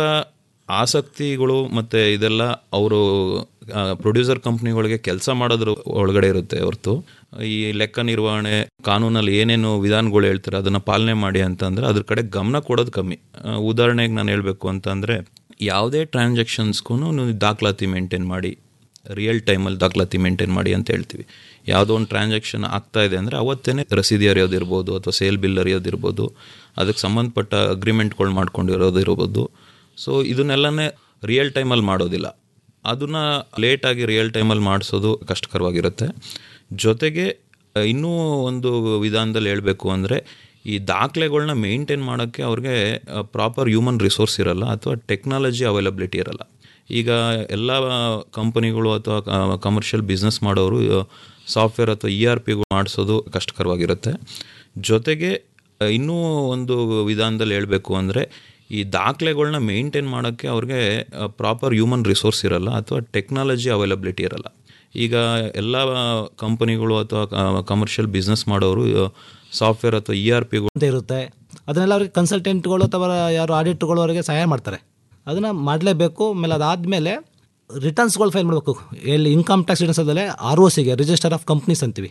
ಆಸಕ್ತಿಗಳು ಮತ್ತು ಇದೆಲ್ಲ ಅವರು ಪ್ರೊಡ್ಯೂಸರ್ ಕಂಪ್ನಿಗಳಿಗೆ ಕೆಲಸ ಮಾಡೋದ್ರ ಒಳಗಡೆ ಇರುತ್ತೆ ಹೊರತು ಈ ಲೆಕ್ಕ ನಿರ್ವಹಣೆ ಕಾನೂನಲ್ಲಿ ಏನೇನು ವಿಧಾನಗಳು ಹೇಳ್ತಾರೆ ಅದನ್ನು ಪಾಲನೆ ಮಾಡಿ ಅಂತಂದರೆ ಅದ್ರ ಕಡೆ ಗಮನ ಕೊಡೋದು ಕಮ್ಮಿ ಆ, ಉದಾಹರಣೆಗೆ ನಾನು ಹೇಳಬೇಕು ಅಂತಂದರೆ ಯಾವುದೇ ಟ್ರಾನ್ಸಾಕ್ಷನ್ಸ್ಗೂ ನೀವು ದಾಖಲಾತಿ ಮೇಂಟೈನ್ ಮಾಡಿ ರಿಯಲ್ ಟೈಮಲ್ಲಿ ದಾಖಲಾತಿ ಮೇಂಟೈನ್ ಮಾಡಿ ಅಂತ ಹೇಳ್ತೀವಿ ಯಾವುದೋ ಒಂದು ಟ್ರಾನ್ಸಾಕ್ಷನ್ ಆಗ್ತಾ ಇದೆ ಅಂದರೆ ಅವತ್ತೇ ರಸೀದಿ ಅರಿಯೋದಿರ್ಬೋದು ಅಥವಾ ಸೇಲ್ ಬಿಲ್ ಅರಿಯೋದಿರ್ಬೋದು ಅದಕ್ಕೆ ಸಂಬಂಧಪಟ್ಟ ಅಗ್ರಿಮೆಂಟ್ಗಳು ಮಾಡ್ಕೊಂಡಿರೋದು ಇರ್ಬೋದು ಸೊ ಇದನ್ನೆಲ್ಲನೇ ರಿಯಲ್ ಟೈಮಲ್ಲಿ ಮಾಡೋದಿಲ್ಲ ಅದನ್ನು ಲೇಟಾಗಿ ರಿಯಲ್ ಟೈಮಲ್ಲಿ ಮಾಡಿಸೋದು ಕಷ್ಟಕರವಾಗಿರುತ್ತೆ ಜೊತೆಗೆ ಅಹ್, ಇನ್ನೂ ಒಂದು ವಿಧಾನದಲ್ಲಿ ಹೇಳಬೇಕು ಅಂದರೆ ಈ ದಾಖಲೆಗಳನ್ನ ಮೇಂಟೈನ್ ಮಾಡೋಕ್ಕೆ ಅವ್ರಿಗೆ ಪ್ರಾಪರ್ ಹ್ಯೂಮನ್ ರಿಸೋರ್ಸ್ ಇರಲ್ಲ ಅಥವಾ ಟೆಕ್ನಾಲಜಿ ಅವೈಲಬಿಲಿಟಿ ಇರಲ್ಲ ಈಗ ಎಲ್ಲ ಕಂಪನಿಗಳು ಅಥವಾ ಕಮರ್ಷಿಯಲ್ ಬಿಸ್ನೆಸ್ ಮಾಡೋರು ಸಾಫ್ಟ್ವೇರ್ ಅಥವಾ ಇ ಆರ್ ಪಿಗಳು ಮಾಡಿಸೋದು ಕಷ್ಟಕರವಾಗಿರುತ್ತೆ ಜೊತೆಗೆ ಅಹ್, ಇನ್ನೂ ಒಂದು ವಿಧಾನದಲ್ಲಿ ಹೇಳಬೇಕು ಅಂದರೆ ಈ ದಾಖಲೆಗಳನ್ನ ಮೇಂಟೈನ್ ಮಾಡೋಕ್ಕೆ ಅವ್ರಿಗೆ ಪ್ರಾಪರ್ ಹ್ಯೂಮನ್ ರಿಸೋರ್ಸ್ ಇರಲ್ಲ ಅಥವಾ ಟೆಕ್ನಾಲಜಿ ಅವೈಲಬಿಲಿಟಿ ಇರಲ್ಲ ಈಗ ಎಲ್ಲ ಕಂಪನಿಗಳು ಅಥವಾ ಕಮರ್ಷಿಯಲ್ ಬಿಸ್ನೆಸ್ ಮಾಡೋರು ಸಾಫ್ಟ್ವೇರ್ ಅಥವಾ ಇ ಆರ್ ಪಿಗಳು ಅಂತ ಇರುತ್ತೆ ಅದನ್ನೆಲ್ಲ ಅವ್ರಿಗೆ ಕನ್ಸಲ್ಟೆಂಟ್ಗಳು ಅಥವಾ ಯಾರು ಆಡಿಟ್ಗಳು ಅವರಿಗೆ ಸಹಾಯ ಮಾಡ್ತಾರೆ ಅದನ್ನು ಮಾಡಲೇಬೇಕು ಆಮೇಲೆ ಅದಾದಮೇಲೆ ರಿಟರ್ನ್ಸ್ಗಳು ಫೈಲ್ ಮಾಡಬೇಕು ಎಲ್ಲಿ ಇನ್ಕಮ್ ಟ್ಯಾಕ್ಸ್ ರಿಟರ್ನ್ಸ್ ಅದಲ್ಲೇ ಆರ್ ಒ ಸಿಗೆ ರಿಜಿಸ್ಟರ್ ಆಫ್ ಕಂಪ್ನೀಸ್ ಅಂತೀವಿ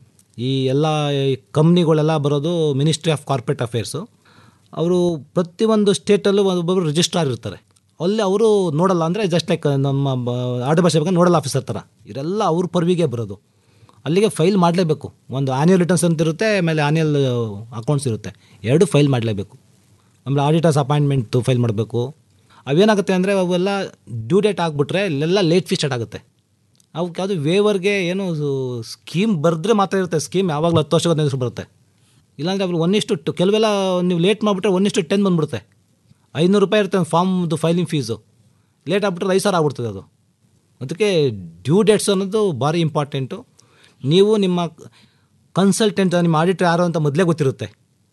ಈ ಎಲ್ಲ ಕಂಪ್ನಿಗಳೆಲ್ಲ ಬರೋದು ಮಿನಿಸ್ಟ್ರಿ ಆಫ್ ಕಾರ್ಪೊರೇಟ್ ಅಫೇರ್ಸು ಅವರು ಪ್ರತಿಯೊಂದು ಸ್ಟೇಟಲ್ಲೂ ಒಬ್ಬೊಬ್ಬರು ರಿಜಿಸ್ಟ್ರಾರ್ ಇರ್ತಾರೆ ಅಲ್ಲಿ ಅವರು ನೋಡಲ್ಲ ಅಂದರೆ ಜಸ್ಟ್ ಲೈಕ್ ನಮ್ಮ ಬ- ಆಡು ಭಾಷೆ ಬಗ್ಗೆ ನೋಡಲ್ ಆಫೀಸರ್ ಥರ ಇವರೆಲ್ಲ ಅವ್ರ ಪರ್ವಿಗೆ ಬರೋದು ಅಲ್ಲಿಗೆ ಫೈಲ್ ಮಾಡಲೇಬೇಕು ಒಂದು ಆನ್ಯಲ್ ರಿಟರ್ನ್ಸ್ ಅಂತ ಇರುತ್ತೆ ಆಮೇಲೆ ಆನ್ಯಲ್ ಅಕೌಂಟ್ಸ್ ಇರುತ್ತೆ ಎರಡು ಫೈಲ್ ಮಾಡಲೇಬೇಕು ಆಮೇಲೆ ಆಡಿಟರ್ಸ್ ಅಪಾಯಿಂಟ್ಮೆಂಟ್ ಫೈಲ್ ಮಾಡಬೇಕು ಅವೇನಾಗುತ್ತೆ ಅಂದರೆ ಅವೆಲ್ಲ ಡ್ಯೂ ಡೇಟ್ ಆಗಿಬಿಟ್ರೆ ಇಲ್ಲೆಲ್ಲ ಲೇಟ್ ಫೀಸ್ ಸ್ಟಾರ್ಟ್ ಆಗುತ್ತೆ ಅವಕ್ಕೆ ಯಾವುದು ವೇವರ್ಗೆ ಏನು ಸ್ಕೀಮ್ ಬರೆದ್ರೆ ಮಾತ್ರ ಇರುತ್ತೆ ಸ್ಕೀಮ್ ಯಾವಾಗಲೂ ಹತ್ತು ವರ್ಷಕ್ಕೆ ಹದಿನೈದು ವರ್ಷ ಬರುತ್ತೆ ಇಲ್ಲಾಂದರೆ ಅವ್ರು ಒನ್ ಇಷ್ಟು ಟು ಕೆಲವೆಲ್ಲ ನೀವು ಲೇಟ್ ಮಾಡಿಬಿಟ್ರೆ ಒನ್ ಇಷ್ಟು ಟೆನ್ ಬಂದ್ಬಿಡುತ್ತೆ ಐನೂರು ರೂಪಾಯಿ ಇರುತ್ತೆ ಫಾರ್ಮ್ದು ಫೈಲಿಂಗ್ ಫೀಸು ಲೇಟ್ ಆಗಿಬಿಟ್ರೆ ಐದು ಸಾವಿರ ಆಗ್ಬಿಡ್ತದೆ ಅದು ಅದಕ್ಕೆ ಡ್ಯೂ ಡೇಟ್ಸ್ ಅನ್ನೋದು ಭಾರಿ ಇಂಪಾರ್ಟೆಂಟು ನೀವು ನಿಮ್ಮ ಕನ್ಸಲ್ಟೆಂಟ್ ನಿಮ್ಮ ಆಡಿಟರ್ ಯಾರು ಅಂತ ಮೊದಲೇ ಗೊತ್ತಿರುತ್ತೆ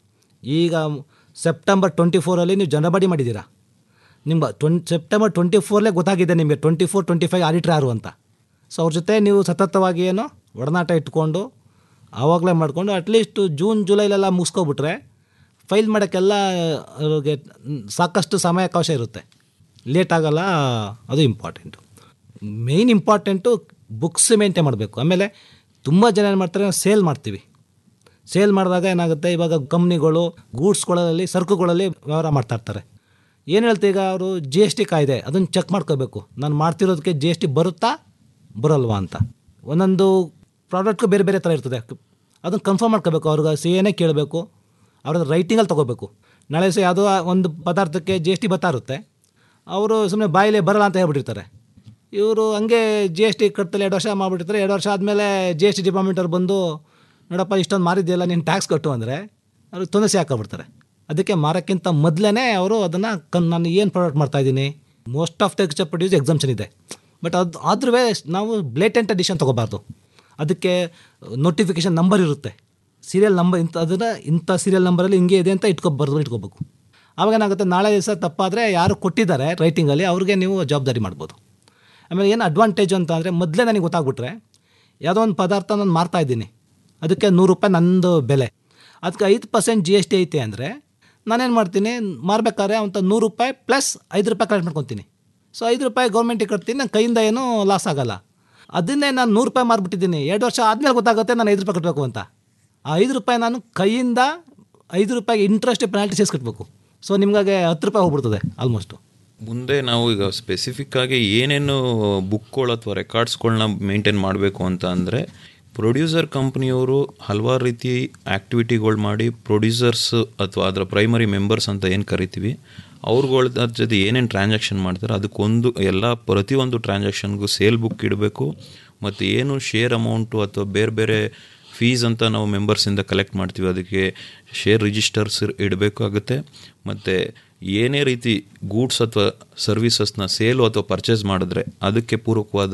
ಈಗ ಸೆಪ್ಟೆಂಬರ್ ಟ್ವೆಂಟಿ ಫೋರಲ್ಲಿ ನೀವು ಜನಬಡಿ ಮಾಡಿದ್ದೀರಾ ನಿಮ್ಮ ಟ್ವೆಂ ಸೆಪ್ಟೆಂಬರ್ ಟ್ವೆಂಟಿ ಫೋರ್ಲೇ ಗೊತ್ತಾಗಿದೆ ನಿಮಗೆ twenty four twenty five auditor ಯಾರು ಅಂತ ಸೊ ಅವ್ರ ಜೊತೆ ನೀವು ಸತತವಾಗಿ ಏನು ಒಡನಾಟ ಇಟ್ಕೊಂಡು ಆವಾಗಲೇ ಮಾಡಿಕೊಂಡು ಅಟ್ಲೀಸ್ಟ್ ಜೂನ್ ಜುಲೈಲೆಲ್ಲ ಮುಗಿಸ್ಕೊಬಿಟ್ರೆ ಫೈಲ್ ಮಾಡೋಕ್ಕೆಲ್ಲ ಅವ್ರಿಗೆ ಸಾಕಷ್ಟು ಸಮಯಾವಕಾಶ ಇರುತ್ತೆ ಲೇಟ್ ಆಗಲ್ಲ ಅದು important main important books maintain ಮಾಡಬೇಕು ಆಮೇಲೆ ತುಂಬ ಜನ ಏನು ಮಾಡ್ತಾರೆ ಸೇಲ್ ಮಾಡ್ತೀವಿ ಸೇಲ್ ಮಾಡಿದಾಗ ಏನಾಗುತ್ತೆ ಇವಾಗ ಕಂಪ್ನಿಗಳು ಗೂಡ್ಸ್ಗಳಲ್ಲಿ ಸರಕುಗಳಲ್ಲಿ ವ್ಯವಹಾರ ಮಾಡ್ತಾ ಇರ್ತಾರೆ ಏನು ಹೇಳ್ತೀವಿ ಈಗ ಅವರು ಜಿ ಎಸ್ ಟಿ ಕಾಯ್ದೆ ಅದನ್ನು ಚೆಕ್ ಮಾಡ್ಕೋಬೇಕು ನಾನು ಮಾಡ್ತಿರೋದಕ್ಕೆ ಜಿ ಎಸ್ ಟಿ ಬರುತ್ತಾ ಬರಲ್ವಾ ಅಂತ ಒಂದೊಂದು ಪ್ರಾಡಕ್ಟ್ಗೂ ಬೇರೆ ಬೇರೆ ಥರ ಇರ್ತದೆ ಅದನ್ನು ಕನ್ಫರ್ಮ್ ಮಾಡ್ಕೋಬೇಕು ಅವ್ರಿಗೆ ಸಿ ಎನೇ ಕೇಳಬೇಕು ಅವ್ರದ್ದು ರೈಟಿಂಗಲ್ಲಿ ತೊಗೋಬೇಕು ನಾಳೆ ಸಹ ಯಾವುದೋ ಒಂದು ಪದಾರ್ಥಕ್ಕೆ ಜಿ ಎಸ್ ಟಿ ಬರ್ತಾ ಇರುತ್ತೆ ಅವರು ಸುಮ್ಮನೆ ಬಾಯಿಲೆ ಬರಲ್ಲ ಅಂತ ಹೇಳ್ಬಿಟ್ಟಿರ್ತಾರೆ ಇವರು ಹಂಗೆ ಜಿ ಎಸ್ ಟಿ ಕಟ್ತಲೆ ಎರಡು ವರ್ಷ ಮಾಡಿಬಿಟ್ಟಿರ್ತಾರೆ ಎರಡು ವರ್ಷ ಆದಮೇಲೆ ಜಿ ಎಸ್ ಟಿ ಡಿಪಾರ್ಟ್ಮೆಂಟವ್ರು ಬಂದು ನೋಡಪ್ಪ ಇಷ್ಟೊಂದು ಮಾರಿದ್ಯಲ್ಲ ನೀನು ಟ್ಯಾಕ್ಸ್ ಕಟ್ಟು ಅಂದರೆ ಅವ್ರಿಗೆ ತೊಂದರೆ ಹಾಕೊಬಿಡ್ತಾರೆ ಅದಕ್ಕೆ ಮಾರೋಕ್ಕಿಂತ ಮೊದಲೇ ಅವರು ಅದನ್ನು ಕನ್ ನಾನು ಏನು ಪ್ರಾಡಕ್ಟ್ ಮಾಡ್ತಾಯಿದ್ದೀನಿ most of the produce exemption ಇದೆ ಬಟ್ ಅದು ಆದ್ರೂ ನಾವು ಬ್ಲೇಟೆಂಟ್ ಅಡಿಷನ್ ತೊಗೋಬಾರ್ದು ಅದಕ್ಕೆ ನೋಟಿಫಿಕೇಷನ್ ನಂಬರ್ ಇರುತ್ತೆ ಸೀರಿಯಲ್ ನಂಬರ್ ಇಂಥ ಅದನ್ನು ಇಂಥ ಸೀರಿಯಲ್ ನಂಬರಲ್ಲಿ ಹಿಂಗೆ ಇದೆ ಅಂತ ಇಟ್ಕೊ ಬರೆದು ಇಟ್ಕೋಬೇಕು ಆವಾಗ ಏನಾಗುತ್ತೆ ನಾಳೆ ದಿವಸ ತಪ್ಪಾದರೆ ಯಾರು ಕೊಟ್ಟಿದ್ದಾರೆ ರೈಟಿಂಗಲ್ಲಿ ಅವ್ರಿಗೆ ನೀವು ಜವಾಬ್ದಾರಿ ಮಾಡ್ಬೋದು ಆಮೇಲೆ ಏನು ಅಡ್ವಾಂಟೇಜ್ ಅಂತ ಅಂದರೆ ಮೊದಲೇ ನನಗೆ ಗೊತ್ತಾಗ್ಬಿಟ್ರೆ ಯಾವುದೋ ಒಂದು ಪದಾರ್ಥ ನಾನು ಮಾರ್ತಾ ಇದ್ದೀನಿ ಅದಕ್ಕೆ ನೂರು ರೂಪಾಯಿ ನಂದು ಬೆಲೆ ಅದಕ್ಕೆ ಐದು ಪರ್ಸೆಂಟ್ ಜಿ ಎಸ್ ಟಿ ಐತೆ ಅಂದರೆ ನಾನೇನು ಮಾಡ್ತೀನಿ ಮಾರ್ಬೇಕಾದ್ರೆ ಅಂತ ನೂರು ರೂಪಾಯಿ ಪ್ಲಸ್ ಐದು ರೂಪಾಯಿ ಕಲೆಕ್ಟ್ ಮಾಡ್ಕೊತೀನಿ ಸೊ ಐದು ರೂಪಾಯಿ ಗೌರ್ಮೆಂಟಿಗೆ ಕಟ್ತೀನಿ ನನ್ನ ಕೈಯಿಂದ ಏನೂ ಲಾಸ್ ಆಗಲ್ಲ ಅದನ್ನೇ ನಾನು ನೂರು ರೂಪಾಯಿ ಮಾರ್ಬಿಟ್ಟಿದ್ದೀನಿ ಎರಡು ವರ್ಷ ಆದಮೇಲೆ ಗೊತ್ತಾಗುತ್ತೆ ನಾನು ಐದು ರೂಪಾಯಿ ಕಟ್ಟಬೇಕು ಅಂತ ಆ ಐದು ರೂಪಾಯಿ ನಾನು ಕೈಯಿಂದ ಐದು ರೂಪಾಯಿಗೆ ಇಂಟ್ರೆಸ್ಟ್ ಪೆನಾಲ್ಟಿ ಸೇರಿಸಿ ಕಟ್ಟಬೇಕು ಸೊ ನಿಮ್ಗಾಗೆ ಹತ್ತು ರೂಪಾಯಿ ಹೋಗ್ಬಿಡ್ತದೆ ಆಲ್ಮೋಸ್ಟು ಮುಂದೆ ನಾವು ಈಗ ಸ್ಪೆಸಿಫಿಕ್ ಆಗಿ ಏನೇನು ಬುಕ್ಗಳು ಅಥವಾ ರೆಕಾರ್ಡ್ಸ್ಗಳನ್ನ ಮೇಂಟೈನ್ ಮಾಡಬೇಕು ಅಂತ ಅಂದರೆ ಪ್ರೊಡ್ಯೂಸರ್ ಕಂಪ್ನಿಯವರು ಹಲವಾರು ರೀತಿ ಆ್ಯಕ್ಟಿವಿಟಿಗಳು ಮಾಡಿ ಪ್ರೊಡ್ಯೂಸರ್ಸ್ ಅಥವಾ ಅದರ ಪ್ರೈಮರಿ ಮೆಂಬರ್ಸ್ ಅಂತ ಏನು ಕರಿತೀವಿ ಅವ್ರುಗಳ ಜೊತೆ ಏನೇನು ಟ್ರಾನ್ಸಾಕ್ಷನ್ ಮಾಡ್ತಾರೆ ಅದಕ್ಕೊಂದು ಎಲ್ಲ ಪ್ರತಿಯೊಂದು ಟ್ರಾನ್ಸಾಕ್ಷನ್ಗೂ ಸೇಲ್ ಬುಕ್ ಇಡಬೇಕು ಮತ್ತು ಏನು ಶೇರ್ ಅಮೌಂಟು ಅಥವಾ ಬೇರೆ ಬೇರೆ ಫೀಸ್ ಅಂತ ನಾವು ಮೆಂಬರ್ಸಿಂದ ಕಲೆಕ್ಟ್ ಮಾಡ್ತೀವಿ ಅದಕ್ಕೆ ಶೇರ್ ರಿಜಿಸ್ಟರ್ಸ್ ಇಡಬೇಕಾಗುತ್ತೆ ಮತ್ತು ಏನೇ ರೀತಿ ಗೂಡ್ಸ್ ಅಥವಾ ಸರ್ವಿಸಸ್ನ ಸೇಲು ಅಥವಾ ಪರ್ಚೇಸ್ ಮಾಡಿದ್ರೆ ಅದಕ್ಕೆ ಪೂರಕವಾದ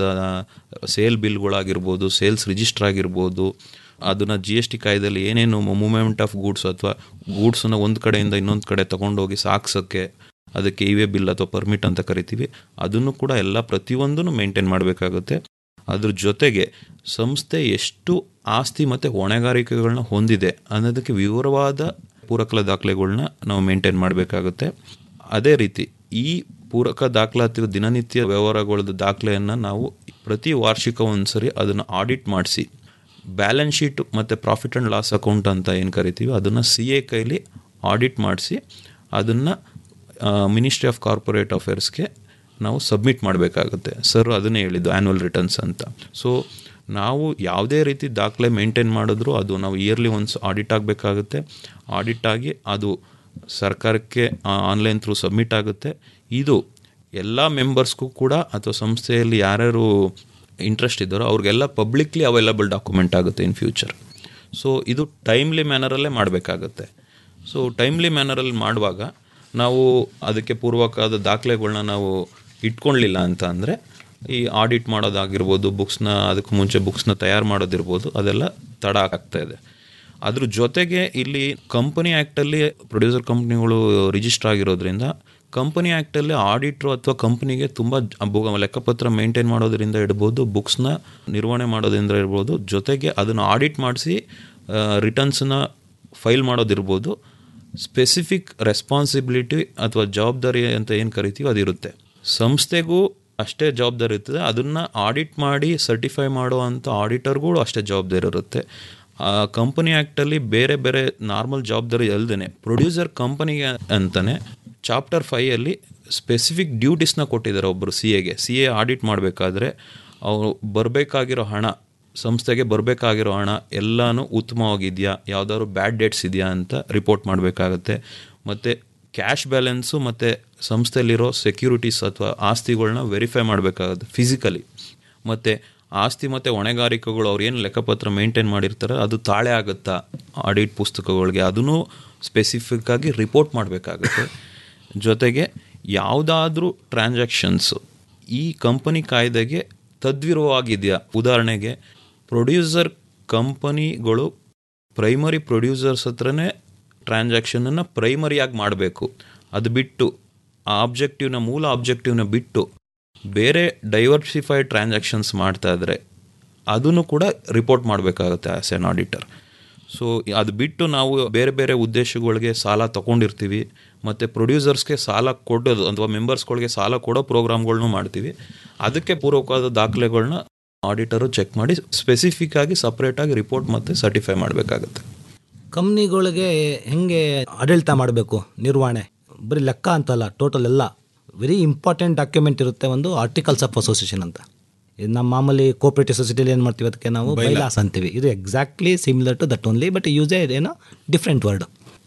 ಸೇಲ್ ಬಿಲ್ಗಳಾಗಿರ್ಬೋದು ಸೇಲ್ಸ್ ರಿಜಿಸ್ಟರ್ ಆಗಿರ್ಬೋದು ಅದನ್ನು ಜಿ ಎಸ್ ಟಿ ಕಾಯ್ದೆಯಲ್ಲಿ ಏನೇನು ಮೂವ್ಮೆಂಟ್ ಆಫ್ ಗೂಡ್ಸ್ ಅಥವಾ ಗೂಡ್ಸನ್ನ ಒಂದು ಕಡೆಯಿಂದ ಇನ್ನೊಂದು ಕಡೆ ತೊಗೊಂಡೋಗಿ ಸಾಕ್ಸೋಕ್ಕೆ ಅದಕ್ಕೆ ಇ ವೆ ಬಿಲ್ ಅಥವಾ ಪರ್ಮಿಟ್ ಅಂತ ಕರಿತೀವಿ ಅದನ್ನು ಕೂಡ ಎಲ್ಲ ಪ್ರತಿಯೊಂದನ್ನು ಮೇಂಟೈನ್ ಮಾಡಬೇಕಾಗುತ್ತೆ ಅದ್ರ ಜೊತೆಗೆ ಸಂಸ್ಥೆ ಎಷ್ಟು ಆಸ್ತಿ ಮತ್ತು ಹೊಣೆಗಾರಿಕೆಗಳನ್ನ ಹೊಂದಿದೆ ಅನ್ನೋದಕ್ಕೆ ವಿವರವಾದ ಪೂರಕ ದಾಖಲೆಗಳನ್ನ ನಾವು ಮೇಂಟೈನ್ ಮಾಡಬೇಕಾಗುತ್ತೆ ಅದೇ ರೀತಿ ಈ ಪೂರಕ ದಾಖಲಾತಿ ದಿನನಿತ್ಯ ವ್ಯವಹಾರಗಳದ ದಾಖಲೆಯನ್ನು ನಾವು ಪ್ರತಿ ವಾರ್ಷಿಕ ಒಂದ್ಸರಿ ಅದನ್ನು ಆಡಿಟ್ ಮಾಡಿಸಿ ಬ್ಯಾಲೆನ್ಸ್ ಶೀಟ್ ಮತ್ತು ಪ್ರಾಫಿಟ್ ಆ್ಯಂಡ್ ಲಾಸ್ ಅಕೌಂಟ್ ಅಂತ ಏನು ಕರಿತೀವಿ ಅದನ್ನು ಸಿ ಎ ಕೈಲಿ ಆಡಿಟ್ ಮಾಡಿಸಿ ಅದನ್ನು ಮಿನಿಸ್ಟ್ರಿ ಆಫ್ ಕಾರ್ಪೊರೇಟ್ ಅಫೇರ್ಸ್ಗೆ ನಾವು ಸಬ್ಮಿಟ್ ಮಾಡಬೇಕಾಗುತ್ತೆ ಸರ್ ಅದನ್ನೇ ಹೇಳಿದ್ದು ಆ್ಯನ್ಯುವಲ್ ರಿಟರ್ನ್ಸ್ ಅಂತ ಸೊ ನಾವು ಯಾವುದೇ ರೀತಿ ದಾಖಲೆ ಮೇಂಟೈನ್ ಮಾಡಿದ್ರೂ ಅದು ನಾವು ಇಯರ್ಲಿ ಒನ್ಸ್ ಆಡಿಟ್ ಆಗಬೇಕಾಗುತ್ತೆ ಆಡಿಟ್ ಆಗಿ ಅದು ಸರ್ಕಾರಕ್ಕೆ ಆನ್ಲೈನ್ ಥ್ರೂ ಸಬ್ಮಿಟ್ ಆಗುತ್ತೆ ಇದು ಎಲ್ಲ ಮೆಂಬರ್ಸ್ಗೂ ಕೂಡ ಅಥವಾ ಸಂಸ್ಥೆಯಲ್ಲಿ ಯಾರ್ಯಾರು ಇಂಟ್ರೆಸ್ಟ್ ಇದ್ದಾರೋ ಅವ್ರಿಗೆಲ್ಲ ಪಬ್ಲಿಕ್ಲಿ ಅವೈಲಬಲ್ ಡಾಕ್ಯುಮೆಂಟ್ ಆಗುತ್ತೆ ಇನ್ ಫ್ಯೂಚರ್ ಸೊ ಇದು ಟೈಮ್ಲಿ ಮ್ಯಾನರಲ್ಲೇ ಮಾಡಬೇಕಾಗತ್ತೆ ಸೊ ಟೈಮ್ಲಿ ಮ್ಯಾನರಲ್ಲಿ ಮಾಡುವಾಗ ನಾವು ಅದಕ್ಕೆ ಪೂರ್ವಕವಾದ ದಾಖಲೆಗಳನ್ನ ನಾವು ಇಟ್ಕೊಳ್ಳಿಲ್ಲ ಅಂತ ಅಂದರೆ ಈ ಆಡಿಟ್ ಮಾಡೋದಾಗಿರ್ಬೋದು ಬುಕ್ಸ್ನ ಅದಕ್ಕೆ ಮುಂಚೆ ಬುಕ್ಸ್ನ ತಯಾರು ಮಾಡೋದಿರ್ಬೋದು ಅದೆಲ್ಲ ತಡ ಆಗ್ತಾ ಇದೆ ಅದ್ರ ಜೊತೆಗೆ ಇಲ್ಲಿ ಕಂಪನಿ ಆ್ಯಕ್ಟಲ್ಲಿ ಪ್ರೊಡ್ಯೂಸರ್ ಕಂಪ್ನಿಗಳು ರಿಜಿಸ್ಟರ್ ಆಗಿರೋದ್ರಿಂದ ಕಂಪನಿ ಆ್ಯಕ್ಟಲ್ಲಿ ಆಡಿಟ್ರು ಅಥವಾ ಕಂಪ್ನಿಗೆ ತುಂಬ ಲೆಕ್ಕಪತ್ರ ಮೇಂಟೈನ್ ಮಾಡೋದ್ರಿಂದ ಇಡ್ಬೋದು ಬುಕ್ಸ್ನ ನಿರ್ವಹಣೆ ಮಾಡೋದ್ರಿಂದ ಇರ್ಬೋದು ಜೊತೆಗೆ ಅದನ್ನು ಆಡಿಟ್ ಮಾಡಿಸಿ ರಿಟರ್ನ್ಸ್ನ ಫೈಲ್ ಮಾಡೋದಿರ್ಬೋದು ಸ್ಪೆಸಿಫಿಕ್ ರೆಸ್ಪಾನ್ಸಿಬಿಲಿಟಿ ಅಥವಾ ಜವಾಬ್ದಾರಿ ಅಂತ ಏನು ಕರಿತೀವಿ ಅದಿರುತ್ತೆ ಸಂಸ್ಥೆಗೂ ಅಷ್ಟೇ ಜವಾಬ್ದಾರಿ ಇರ್ತದೆ ಅದನ್ನು ಆಡಿಟ್ ಮಾಡಿ ಸರ್ಟಿಫೈ ಮಾಡೋ ಅಂಥ ಆಡಿಟರ್ಗಳು ಅಷ್ಟೇ ಜವಾಬ್ದಾರಿ ಇರುತ್ತೆ ಕಂಪನಿ ಆ್ಯಕ್ಟಲ್ಲಿ ಬೇರೆ ಬೇರೆ ನಾರ್ಮಲ್ ಜವಾಬ್ದಾರಿ ಅಲ್ಲದೆ ಪ್ರೊಡ್ಯೂಸರ್ ಕಂಪನಿಗೆ ಅಂತಲೇ ಚಾಪ್ಟರ್ ಫೈಯಲ್ಲಿ ಸ್ಪೆಸಿಫಿಕ್ ಡ್ಯೂಟೀಸ್ನ ಕೊಟ್ಟಿದ್ದಾರೆ ಒಬ್ಬರು ಸಿ ಎಗೆ ಸಿ ಎ ಆಡಿಟ್ ಮಾಡಬೇಕಾದ್ರೆ ಅವರು ಬರಬೇಕಾಗಿರೋ ಹಣ ಸಂಸ್ಥೆಗೆ ಬರಬೇಕಾಗಿರೋ ಹಣ ಎಲ್ಲನೂ ಉತ್ತಮವಾಗಿದೆಯಾ ಯಾವುದಾದ್ರು ಬ್ಯಾಡ್ ಡೇಟ್ಸ್ ಇದೆಯಾ ಅಂತ ರಿಪೋರ್ಟ್ ಮಾಡಬೇಕಾಗತ್ತೆ ಮತ್ತು ಕ್ಯಾಶ್ ಬ್ಯಾಲೆನ್ಸು ಮತ್ತು ಸಂಸ್ಥೆಯಲ್ಲಿರೋ ಸೆಕ್ಯೂರಿಟೀಸ್ ಅಥವಾ ಆಸ್ತಿಗಳನ್ನ ವೆರಿಫೈ ಮಾಡಬೇಕಾಗುತ್ತೆ ಫಿಸಿಕಲಿ ಮತ್ತು ಆಸ್ತಿ ಮತ್ತು ಹೊಣೆಗಾರಿಕೆಗಳು ಅವ್ರು ಏನು ಲೆಕ್ಕಪತ್ರ ಮೇಂಟೈನ್ ಮಾಡಿರ್ತಾರೆ ಅದು ತಾಳೆ ಆಗುತ್ತಾ ಆಡಿಟ್ ಪುಸ್ತಕಗಳಿಗೆ ಅದನ್ನು ಸ್ಪೆಸಿಫಿಕ್ಕಾಗಿ ರಿಪೋರ್ಟ್ ಮಾಡಬೇಕಾಗುತ್ತೆ ಜೊತೆಗೆ ಯಾವುದಾದ್ರೂ ಟ್ರಾನ್ಸಾಕ್ಷನ್ಸು ಈ ಕಂಪನಿ ಕಾಯ್ದೆಗೆ ತದ್ವಿರುವಾಗಿದೆಯಾ ಉದಾಹರಣೆಗೆ ಪ್ರೊಡ್ಯೂಸರ್ ಕಂಪನಿಗಳು ಪ್ರೈಮರಿ ಪ್ರೊಡ್ಯೂಸರ್ಸ್ ಹತ್ರನೇ ಟ್ರಾನ್ಸಾಕ್ಷನನ್ನು ಪ್ರೈಮರಿಯಾಗಿ ಮಾಡಬೇಕು ಅದು ಬಿಟ್ಟು ಆ ಆಬ್ಜೆಕ್ಟಿವ್ನ ಮೂಲ ಆಬ್ಜೆಕ್ಟಿವ್ನ ಬಿಟ್ಟು ಬೇರೆ ಡೈವರ್ಸಿಫೈಡ್ ಟ್ರಾನ್ಸಾಕ್ಷನ್ಸ್ ಮಾಡ್ತಾ ಇದ್ರೆ ಅದನ್ನು ಕೂಡ ರಿಪೋರ್ಟ್ ಮಾಡಬೇಕಾಗುತ್ತೆ ಆಸ್ ಎನ್ ಆಡಿಟರ್ ಸೊ ಅದು ಬಿಟ್ಟು ನಾವು ಬೇರೆ ಬೇರೆ ಉದ್ದೇಶಗಳಿಗೆ ಸಾಲ ತೊಗೊಂಡಿರ್ತೀವಿ ಮತ್ತು ಪ್ರೊಡ್ಯೂಸರ್ಸ್ಗೆ ಸಾಲ ಕೊಡೋದು ಅಥವಾ ಮೆಂಬರ್ಸ್ಗಳಿಗೆ ಸಾಲ ಕೊಡೋ ಪ್ರೋಗ್ರಾಮ್ಗಳ್ನೂ ಮಾಡ್ತೀವಿ ಅದಕ್ಕೆ ಪೂರ್ವಕವಾದ ದಾಖಲೆಗಳನ್ನ ಆಡಿಟರು ಚೆಕ್ ಮಾಡಿ ಸ್ಪೆಸಿಫಿಕ್ ಆಗಿ ಸಪ್ರೇಟಾಗಿ ರಿಪೋರ್ಟ್ ಮತ್ತು ಸರ್ಟಿಫೈ ಮಾಡಬೇಕಾಗುತ್ತೆ ಕಂಪ್ನಿಗಳಿಗೆ ಹೆಂಗೆ ಆಡಳಿತ ಮಾಡಬೇಕು ನಿರ್ವಹಣೆ ಬರೀ ಲೆಕ್ಕ ಅಂತಲ್ಲ ಟೋಟಲ್ ಎಲ್ಲ ವೆರಿ ಇಂಪಾರ್ಟೆಂಟ್ ಡಾಕ್ಯುಮೆಂಟ್ ಇರುತ್ತೆ ಒಂದು ಆರ್ಟಿಕಲ್ಸ್ ಆಫ್ ಅಸೋಸಿಯೇಷನ್ ಅಂತ ಇದು ನಮ್ಮ ಮಾಮೂಲಿ ಕೋಪರೇಟಿವ್ ಸೊಸೈಟಿಲಿ ಏನು ಮಾಡ್ತೀವಿ ಅದಕ್ಕೆ ನಾವು ಬೈಲಾಸ್ ಅಂತೀವಿ ಇದು exactly similar to that only but use ಏನೋ ಡಿಫ್ರೆಂಟ್ ವರ್ಡ್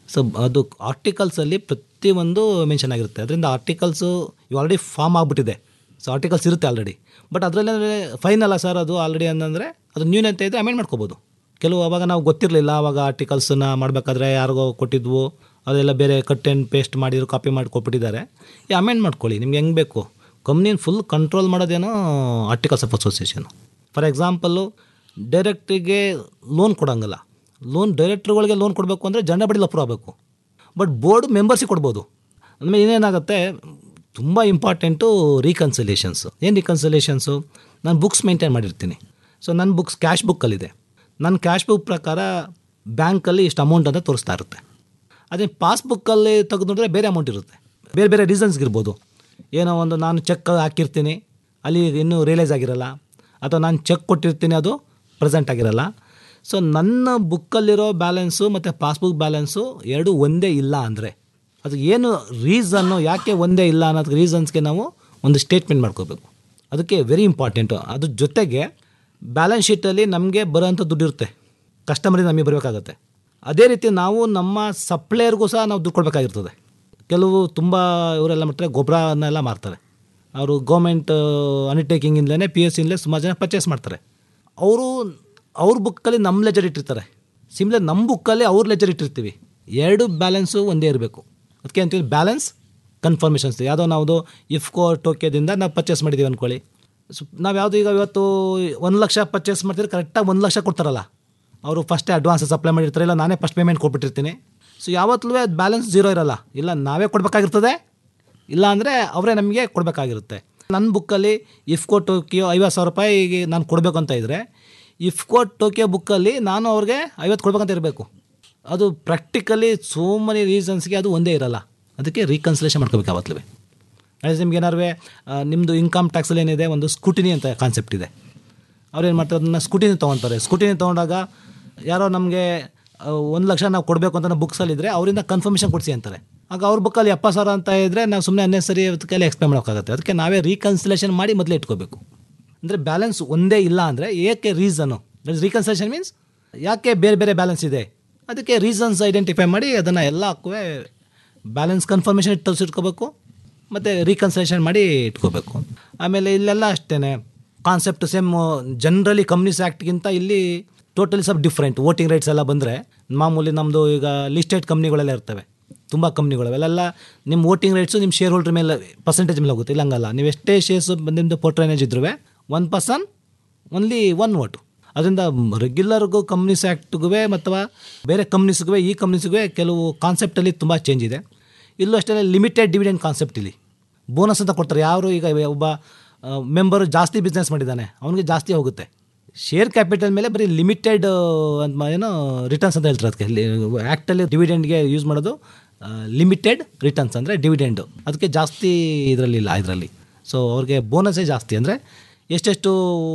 ಸೊ ಅದು ಆರ್ಟಿಕಲ್ಸಲ್ಲಿ ಪ್ರತಿಯೊಂದು ಮೆನ್ಷನ್ ಆಗಿರುತ್ತೆ ಅದರಿಂದ ಆರ್ಟಿಕಲ್ಸು ಆಲ್ರೆಡಿ ಫಾರ್ಮ್ ಆಗಿಬಿಟ್ಟಿದೆ ಸೊ ಆರ್ಟಿಕಲ್ಸ್ ಇರುತ್ತೆ ಆಲ್ರೆಡಿ ಬಟ್ ಅದರಲ್ಲಿ ಫೈನ್ ಅಲ್ಲ ಸರ್ ಅದು ಆಲ್ರೆಡಿ ಅಂತಂದರೆ ಅದು ನ್ಯೂನತೆ ಇದ್ದರೆ ಅಮೆಂಡ್ ಮಾಡ್ಕೋಬೋದು ಕೆಲವು ಅವಾಗ ನಾವು ಗೊತ್ತಿರಲಿಲ್ಲ ಅವಾಗ ಆರ್ಟಿಕಲ್ಸನ್ನ ಮಾಡಬೇಕಾದ್ರೆ ಯಾರಿಗೋ ಕೊಟ್ಟಿದ್ವು ಅದೆಲ್ಲ ಬೇರೆ ಕಟ್ ಆ್ಯಂಡ್ ಪೇಸ್ಟ್ ಮಾಡಿದ್ರು ಕಾಪಿ ಮಾಡಿ ಕೊಟ್ಬಿಟ್ಟಿದ್ದಾರೆ ಈ ಅಮೆಂಡ್ ಮಾಡ್ಕೊಳ್ಳಿ ನಿಮ್ಗೆ ಹೆಂಗೆ ಬೇಕು ಕಂಪ್ನಿನ ಫುಲ್ ಕಂಟ್ರೋಲ್ ಮಾಡೋದೇನೋ articles of association for example ಡೈರೆಕ್ಟ್ರಿಗೆ ಲೋನ್ ಕೊಡೋಂಗಲ್ಲ ಲೋನ್ ಡೈರೆಕ್ಟ್ರುಗಳಿಗೆ ಲೋನ್ ಕೊಡಬೇಕು ಅಂದರೆ ಜಂಡ ಬಡ್ಡಿ ಅಪ್ರೂವ್ ಆಗಬೇಕು ಬಟ್ ಬೋರ್ಡ್ ಮೆಂಬರ್ಸಿಗೆ ಕೊಡ್ಬೋದು ಆಮೇಲೆ ಏನೇನಾಗುತ್ತೆ ತುಂಬ ಇಂಪಾರ್ಟೆಂಟು ರೀಕನ್ಸಿಲೇಷನ್ಸ್ ಏನು ರೀಕನ್ಸಿಲೇಷನ್ಸು ನಾನು ಬುಕ್ಸ್ ಮೇಂಟೈನ್ ಮಾಡಿರ್ತೀನಿ ಸೊ ನನ್ನ ಬುಕ್ಸ್ ಕ್ಯಾಶ್ ಬುಕ್ಕಲ್ಲಿದೆ ನನ್ನ ಕ್ಯಾಶ್ ಬುಕ್ ಪ್ರಕಾರ ಬ್ಯಾಂಕಲ್ಲಿ ಇಷ್ಟು ಅಮೌಂಟ್ ಅಂತ ತೋರಿಸ್ತಾ ಇರುತ್ತೆ ಅದೇ ಪಾಸ್ಬುಕ್ಕಲ್ಲಿ ತೆಗೆದು ನೋಡಿದ್ರೆ ಬೇರೆ ಅಮೌಂಟ್ ಇರುತ್ತೆ ಬೇರೆ ಬೇರೆ ರೀಸನ್ಸ್ಗಿರ್ಬೋದು ಏನೋ ಒಂದು ನಾನು ಚೆಕ್ ಹಾಕಿರ್ತೀನಿ ಅಲ್ಲಿ ಇನ್ನೂ ರಿಯಲೈಸ್ ಆಗಿರಲ್ಲ ಅಥವಾ ನಾನು ಚೆಕ್ ಕೊಟ್ಟಿರ್ತೀನಿ ಅದು ಪ್ರೆಸೆಂಟ್ ಆಗಿರಲ್ಲ ಸೊ ನನ್ನ ಬುಕ್ಕಲ್ಲಿರೋ ಬ್ಯಾಲೆನ್ಸು ಮತ್ತು ಪಾಸ್ಬುಕ್ ಬ್ಯಾಲೆನ್ಸು ಎರಡು ಒಂದೇ ಇಲ್ಲ ಅಂದರೆ ಅದು ಏನು ರೀಸನ್ನು ಯಾಕೆ ಒಂದೇ ಇಲ್ಲ ಅನ್ನೋದಕ್ಕೆ ರೀಸನ್ಸ್ಗೆ ನಾವು ಒಂದು ಸ್ಟೇಟ್ಮೆಂಟ್ ಮಾಡ್ಕೋಬೇಕು ಅದಕ್ಕೆ ವೆರಿ ಇಂಪಾರ್ಟೆಂಟು ಅದ್ರ ಜೊತೆಗೆ ಬ್ಯಾಲೆನ್ಸ್ ಶೀಟಲ್ಲಿ ನಮಗೆ ಬರೋಂಥ ದುಡ್ಡು ಇರುತ್ತೆ ಕಸ್ಟಮರಿಂದ ನಮಗೆ ಬರಬೇಕಾಗತ್ತೆ ಅದೇ ರೀತಿ ನಾವು ನಮ್ಮ ಸಪ್ಲೈಯರ್ಗೂ ಸಹ ನಾವು ದುಡ್ಡು ಕೊಡಬೇಕಾಗಿರ್ತದೆ ಕೆಲವು ತುಂಬ ಇವರೆಲ್ಲ ಮಾಡ್ತಾರೆ ಗೊಬ್ಬರನ್ನೆಲ್ಲ ಮಾರ್ತಾರೆ ಅವರು ಗೌರ್ಮೆಂಟ್ ಅಂಡರ್ಟೇಕಿಂಗಿಂದಲೇ ಪಿ ಎಸ್ ಸಿಂದಲೇ ಸುಮಾರು ಜನ ಪರ್ಚೇಸ್ ಮಾಡ್ತಾರೆ ಅವರು ಅವ್ರ ಬುಕ್ಕಲ್ಲಿ ನಮ್ಮ ಲೆಜರ್ ಇಟ್ಟಿರ್ತಾರೆ ಸಿಮ್ಲೆ ನಮ್ಮ ಬುಕ್ಕಲ್ಲಿ ಅವ್ರ ಲೆಜರ್ ಇಟ್ಟಿರ್ತೀವಿ ಎರಡು ಬ್ಯಾಲೆನ್ಸು ಒಂದೇ ಇರಬೇಕು ಅದಕ್ಕೆ ಅಂತೀವಿ ಬ್ಯಾಲೆನ್ಸ್ ಕನ್ಫರ್ಮೇಷನ್ಸ್ ಯಾವುದೋ ನಾವು ಇಫ್ಕೋ ಟೋಕಿಯೋದಿಂದ ನಾವು ಪರ್ಚೇಸ್ ಮಾಡಿದ್ದೀವಿ ಅಂದ್ಕೊಳ್ಳಿ ಸೊ ನಾವು ಯಾವುದು ಈಗ ಇವತ್ತು ಒಂದು ಲಕ್ಷ ಪರ್ಚೇಸ್ ಮಾಡ್ತಿದ್ರೆ ಕರೆಕ್ಟಾಗಿ ಒಂದು ಲಕ್ಷ ಕೊಡ್ತಾರಲ್ಲ ಅವರು ಫಸ್ಟೇ ಅಡ್ವಾನ್ಸ್ ಸಪ್ಲೈ ಮಾಡಿರ್ತಾರೆ ಇಲ್ಲ ನಾನೇ ಫಸ್ಟ್ ಪೇಮೆಂಟ್ ಕೊಟ್ಬಿಟ್ಟಿರ್ತೀನಿ ಸೊ ಯಾವತ್ತೂ ಅದು ಬ್ಯಾಲೆನ್ಸ್ ಜೀರೋ ಇರೋಲ್ಲ ಇಲ್ಲ ನಾವೇ ಕೊಡಬೇಕಾಗಿರ್ತದೆ ಇಲ್ಲ ಅಂದರೆ ಅವರೇ ನಮಗೆ ಕೊಡಬೇಕಾಗಿರುತ್ತೆ ನನ್ನ ಬುಕ್ಕಲ್ಲಿ ಇಫ್ಕೋ ಟೋಕಿಯೋ ಐವತ್ತು ಸಾವಿರ ರೂಪಾಯಿಗೆ ನಾನು ಕೊಡಬೇಕು ಅಂತ ಇದ್ದರೆ ಇಫ್ಕೋ ಟೋಕಿಯೋ ಬುಕ್ಕಲ್ಲಿ ನಾನು ಅವ್ರಿಗೆ ಐವತ್ತು ಕೊಡ್ಬೇಕಂತ ಇರಬೇಕು ಅದು ಪ್ರಾಕ್ಟಿಕಲಿ ಸೋ ಮನಿ ರೀಸನ್ಸ್ಗೆ ಅದು ಒಂದೇ ಇರಲ್ಲ ಅದಕ್ಕೆ ರೀಕನ್ಸಿಲೇಷನ್ ಮಾಡ್ಕೋಬೇಕು ಯಾವತ್ತೂ ಆ್ಯಸ್ ನಿಮ್ಗೆ ಏನಾರು ನಿಮ್ಮದು ಇನ್ಕಮ್ ಟ್ಯಾಕ್ಸಲ್ಲಿ ಏನಿದೆ ಒಂದು ಸ್ಕೂಟಿನಿ ಅಂತ ಕಾನ್ಸೆಪ್ಟ್ ಇದೆ ಅವ್ರೇನು ಮಾಡ್ತಾರೆ ಅದನ್ನು ಸ್ಕೂಟಿನಿ ತೊಗೊತಾರೆ ಸ್ಕೂಟಿನಿ ತೊಗೊಂಡಾಗ ಯಾರೋ ನಮಗೆ ಒಂದು ಲಕ್ಷ ನಾವು ಕೊಡಬೇಕು ಅಂತ ನಾವು ಬುಕ್ಸಲ್ಲಿದ್ದರೆ ಅವರಿಂದ ಕನ್ಫರ್ಮೇಷನ್ ಕೊಡಿಸಿ ಅಂತಾರೆ ಆಗ ಅವ್ರ ಬುಕ್ಕಲ್ಲಿ ಎಪ್ಪತ್ತು ಸಾವಿರ ಅಂತ ಇದ್ದರೆ ನಾವು ಸುಮ್ಮನೆ ಅನ್ನೆಸರಿ ಅದಕ್ಕೆಲ್ಲ ಎಕ್ಸ್ಪ್ಲೇನ್ ಮಾಡೋಕ್ಕಾಗುತ್ತೆ ಅದಕ್ಕೆ ನಾವೇ ರೀಕನ್ಸಿಲೇಷನ್ ಮಾಡಿ ಮೊದಲೇ ಇಟ್ಕೋಬೇಕು ಅಂದರೆ ಬ್ಯಾಲೆನ್ಸ್ ಒಂದೇ ಇಲ್ಲ ಅಂದರೆ ಏಕೆ ರೀಸನು ರೀಕನ್ಸಿಲೇಷನ್ ಮೀನ್ಸ್ ಯಾಕೆ ಬೇರೆ ಬೇರೆ ಬ್ಯಾಲೆನ್ಸ್ ಇದೆ ಅದಕ್ಕೆ ರೀಸನ್ಸ್ ಐಡೆಂಟಿಫೈ ಮಾಡಿ ಅದನ್ನು ಎಲ್ಲ ಹಾಕುವೆ ಬ್ಯಾಲೆನ್ಸ್ ಕನ್ಫರ್ಮೇಷನ್ ಇಟ್ಟು ತರಿಸಿಟ್ಕೋಬೇಕು ಮತ್ತು ರೀಕನ್ಸಿಲೇಷನ್ ಮಾಡಿ ಇಟ್ಕೋಬೇಕು ಆಮೇಲೆ ಇಲ್ಲೆಲ್ಲ ಅಷ್ಟೇ ಕಾನ್ಸೆಪ್ಟ್ ಸೇಮ್ ಜನರಲಿ ಕಂಪ್ನೀಸ್ ಆ್ಯಕ್ಟ್ಗಿಂತ ಇಲ್ಲಿ ಟೋಟಲಿ ಸ್ವಲ್ಪ ಡಿಫ್ರೆಂಟ್ ವೋಟಿಂಗ್ ರೈಟ್ಸ್ ಎಲ್ಲ ಬಂದರೆ ಮಾಮೂಲಿ ನಮ್ಮದು ಈಗ ಲಿಸ್ಟೆಡ್ ಕಂಪ್ನಿಗಳೆಲ್ಲ ಇರ್ತವೆ ತುಂಬ ಕಂಪ್ನಿಗಳು ಅವೆಲ್ಲ ನಿಮ್ಮ ವೋಟಿಂಗ್ ರೈಟ್ಸು ನಿಮ್ಮ ಶೇರ್ ಹೋಲ್ಡ್ರ್ ಮೇಲೆ ಪರ್ಸೆಂಟೇಜ್ ಮೇಲೆ ಹೋಗುತ್ತೆ ಇಲ್ಲ ಹಂಗಲ್ಲ ನೀವು ಎಷ್ಟೇ ಶೇರ್ಸು ನಿಮ್ಮದು ಪೋರ್ಟ್ರೇನೇಜ್ ಇದ್ರೂ one person only one vote ಅದರಿಂದ ರೆಗ್ಯುಲರ್ಗೂ ಕಂಪ್ನೀಸ್ ಆ್ಯಕ್ಟ್ಗೂ ಅಥವಾ ಬೇರೆ ಕಂಪ್ನೀಸ್ಗೂ ಈ ಕಂಪ್ನೀಸ್ಗೂ ಕೆಲವು ಕಾನ್ಸೆಪ್ಟಲ್ಲಿ ತುಂಬ ಚೇಂಜ್ ಇದೆ ಇಲ್ಲೂ ಅಷ್ಟೇ ಲಿಮಿಟೆಡ್ ಡಿವಿಡೆಂಡ್ ಕಾನ್ಸೆಪ್ಟ್ ಇಲ್ಲಿ ಬೋನಸ್ ಅಂತ ಕೊಡ್ತಾರೆ ಯಾರು ಈಗ ಒಬ್ಬ ಮೆಂಬರು ಜಾಸ್ತಿ ಬಿಸ್ನೆಸ್ ಮಾಡಿದ್ದಾನೆ ಅವನಿಗೆ ಜಾಸ್ತಿ ಹೋಗುತ್ತೆ ಶೇರ್ ಕ್ಯಾಪಿಟಲ್ ಮೇಲೆ ಬರೀ ಲಿಮಿಟೆಡ್ ಅಂತ ಏನೋ ರಿಟರ್ನ್ಸ್ ಅಂತ ಹೇಳ್ತಾರೆ ಅದಕ್ಕೆ ಆ್ಯಕ್ಟಲ್ಲಿ ಡಿವಿಡೆಂಡ್ಗೆ ಯೂಸ್ ಮಾಡೋದು ಲಿಮಿಟೆಡ್ ರಿಟರ್ನ್ಸ್ ಅಂದರೆ ಡಿವಿಡೆಂಡು ಅದಕ್ಕೆ ಜಾಸ್ತಿ ಇದರಲ್ಲಿ ಇಲ್ಲ ಇದರಲ್ಲಿ ಸೊ ಅವ್ರಿಗೆ ಬೋನಸ್ಸೇ ಜಾಸ್ತಿ ಅಂದರೆ ಎಷ್ಟೆಷ್ಟು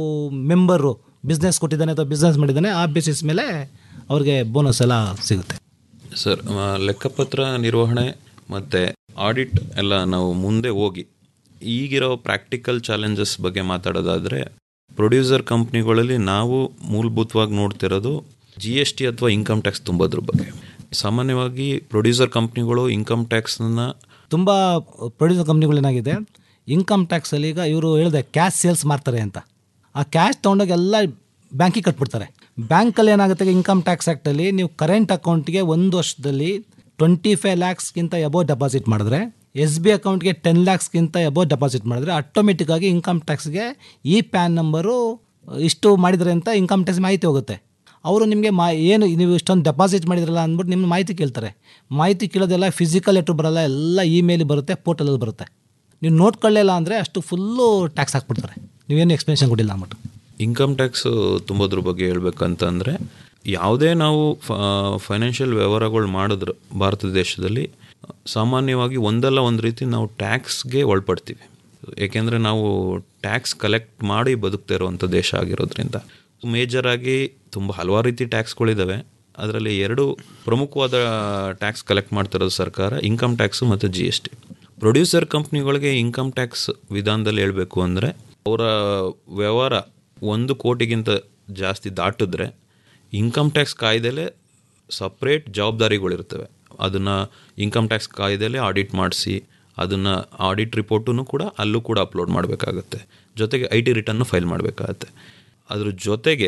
ಮೆಂಬರು ಬಿಸ್ನೆಸ್ ಕೊಟ್ಟಿದ್ದಾನೆ ಅಥವಾ ಬಿಸ್ನೆಸ್ ಮಾಡಿದ್ದಾನೆ ಆ ಬೇಸಿಸ್ ಮೇಲೆ ಅವ್ರಿಗೆ ಬೋನಸ್ ಎಲ್ಲ ಸಿಗುತ್ತೆ ಸರ್ ಆ, ಲೆಕ್ಕಪತ್ರ ನಿರ್ವಹಣೆ ಮತ್ತು ಆಡಿಟ್ ಎಲ್ಲ ನಾವು ಮುಂದೆ ಹೋಗಿ ಈಗಿರೋ ಪ್ರಾಕ್ಟಿಕಲ್ ಚಾಲೆಂಜಸ್ ಬಗ್ಗೆ ಮಾತಾಡೋದಾದರೆ ಪ್ರೊಡ್ಯೂಸರ್ ಕಂಪ್ನಿಗಳಲ್ಲಿ ನಾವು ಮೂಲಭೂತವಾಗಿ ನೋಡ್ತಿರೋದು ಜಿ ಎಸ್ ಟಿ ಅಥವಾ ಇನ್ಕಮ್ ಟ್ಯಾಕ್ಸ್ ತುಂಬೋದ್ರ ಬಗ್ಗೆ ಸಾಮಾನ್ಯವಾಗಿ ಪ್ರೊಡ್ಯೂಸರ್ ಕಂಪ್ನಿಗಳು ಇನ್ಕಮ್ ಟ್ಯಾಕ್ಸ್ನ ತುಂಬ ಪ್ರೊಡ್ಯೂಸರ್ ಕಂಪ್ನಿಗಳೇನಾಗಿದೆ ಇನ್ಕಮ್ ಟ್ಯಾಕ್ಸಲ್ಲಿ ಈಗ ಇವರು ಹೇಳಿದೆ ಕ್ಯಾಶ್ ಸೇಲ್ಸ್ ಮಾಡ್ತಾರೆ ಅಂತ ಆ ಕ್ಯಾಶ್ ತೊಗೊಂಡೋಗಿ ಎಲ್ಲ ಬ್ಯಾಂಕಿಗೆ ಕಟ್ಬಿಡ್ತಾರೆ ಬ್ಯಾಂಕಲ್ಲಿ ಏನಾಗುತ್ತೆ ಇನ್ಕಮ್ ಟ್ಯಾಕ್ಸ್ ಆ್ಯಕ್ಟಲ್ಲಿ ನೀವು ಕರೆಂಟ್ ಅಕೌಂಟ್ಗೆ ಒಂದು ವರ್ಷದಲ್ಲಿ ಟ್ವೆಂಟಿ ಫೈವ್ ಲ್ಯಾಕ್ಸ್ಗಿಂತ ಎಬೋ ಡೆಪಾಸಿಟ್ ಮಾಡಿದ್ರೆ ಎಸ್ ಬಿ ಅಕೌಂಟ್ಗೆ ಟೆನ್ ಲ್ಯಾಕ್ಸ್ಗಿಂತ ಎಬೋ ಡೆಪಾಸಿಟ್ ಮಾಡಿದ್ರೆ ಆಟೋಮೆಟಿಕ್ಕಾಗಿ ಇನ್ಕಮ್ ಟ್ಯಾಕ್ಸ್ಗೆ ಈ ಪ್ಯಾನ್ ನಂಬರು ಇಷ್ಟು ಮಾಡಿದರೆ ಅಂತ ಇನ್ಕಮ್ ಟ್ಯಾಕ್ಸ್ ಮಾಹಿತಿ ಹೋಗುತ್ತೆ ಅವರು ನಿಮಗೆ ಮಾ ಏನು ನೀವು ಇಷ್ಟೊಂದು ಡೆಪಾಸಿಟ್ ಮಾಡಿದ್ರಲ್ಲ ಅಂದ್ಬಿಟ್ಟು ನಿಮ್ಮ ಮಾಹಿತಿ ಕೇಳ್ತಾರೆ ಮಾಹಿತಿ ಕೇಳೋದೆಲ್ಲ ಫಿಸಿಕಲ್ ಲೆಟ್ರ್ ಬರಲ್ಲ ಎಲ್ಲ ಇಮೇಲ್ ಬರುತ್ತೆ ಪೋರ್ಟಲಲ್ಲಿ ಬರುತ್ತೆ ನೀವು ನೋಡ್ಕೊಳ್ಳಿಲ್ಲ ಅಂದರೆ ಅಷ್ಟು ಫುಲ್ಲು ಟ್ಯಾಕ್ಸ್ ಹಾಕ್ಬಿಡ್ತಾರೆ ನೀವೇನು ಎಕ್ಸ್ಪ್ಲನೇಷನ್ ಕೊಟ್ಟಿಲ್ಲ ಅಂದ್ಬಿಟ್ಟು ಇನ್ಕಮ್ ಟ್ಯಾಕ್ಸ್ ತುಂಬೋದ್ರ ಬಗ್ಗೆ ಹೇಳ್ಬೇಕಂತಂದರೆ ಯಾವುದೇ ನಾವು ಫೈನಾನ್ಷಿಯಲ್ ವ್ಯವಹಾರಗಳು ಮಾಡಿದ್ರು ಭಾರತ ದೇಶದಲ್ಲಿ ಸಾಮಾನ್ಯವಾಗಿ ಒಂದಲ್ಲ ಒಂದು ರೀತಿ ನಾವು ಟ್ಯಾಕ್ಸ್ಗೆ ಒಳಪಡ್ತೀವಿ ಏಕೆಂದರೆ ನಾವು ಟ್ಯಾಕ್ಸ್ ಕಲೆಕ್ಟ್ ಮಾಡಿ ಬದುಕ್ತಾ ಇರುವಂಥ ದೇಶ ಆಗಿರೋದ್ರಿಂದ ಮೇಜರ್ ಆಗಿ ತುಂಬ ಹಲವಾರು ರೀತಿ ಟ್ಯಾಕ್ಸ್ಗಳಿದ್ದಾವೆ ಅದರಲ್ಲಿ ಎರಡು ಪ್ರಮುಖವಾದ ಟ್ಯಾಕ್ಸ್ ಕಲೆಕ್ಟ್ ಮಾಡ್ತಿರೋದು ಸರ್ಕಾರ ಇನ್ಕಮ್ ಟ್ಯಾಕ್ಸು ಮತ್ತು ಜಿ ಎಸ್ ಟಿ ಪ್ರೊಡ್ಯೂಸರ್ ಕಂಪ್ನಿಗಳಿಗೆ ಇನ್ಕಮ್ ಟ್ಯಾಕ್ಸ್ ವಿಧಾನದಲ್ಲಿ ಹೇಳಬೇಕು ಅಂದರೆ ಅವರ ವ್ಯವಹಾರ ಒಂದು ಕೋಟಿಗಿಂತ ಜಾಸ್ತಿ ದಾಟಿದ್ರೆ ಇನ್ಕಮ್ ಟ್ಯಾಕ್ಸ್ ಕಾಯ್ದೆಲೆ ಸಪ್ರೇಟ್ ಜವಾಬ್ದಾರಿಗಳಿರ್ತವೆ ಅದನ್ನು ಇನ್ಕಮ್ ಟ್ಯಾಕ್ಸ್ ಕಾಯ್ದೆಯಲ್ಲೇ ಆಡಿಟ್ ಮಾಡಿಸಿ ಅದನ್ನು ಆಡಿಟ್ ರಿಪೋರ್ಟನ್ನು ಕೂಡ ಅಲ್ಲೂ ಕೂಡ ಅಪ್ಲೋಡ್ ಮಾಡಬೇಕಾಗತ್ತೆ ಜೊತೆಗೆ ಐ ಟಿ ರಿಟರ್ನು ಫೈಲ್ ಮಾಡಬೇಕಾಗತ್ತೆ ಅದ್ರ ಜೊತೆಗೆ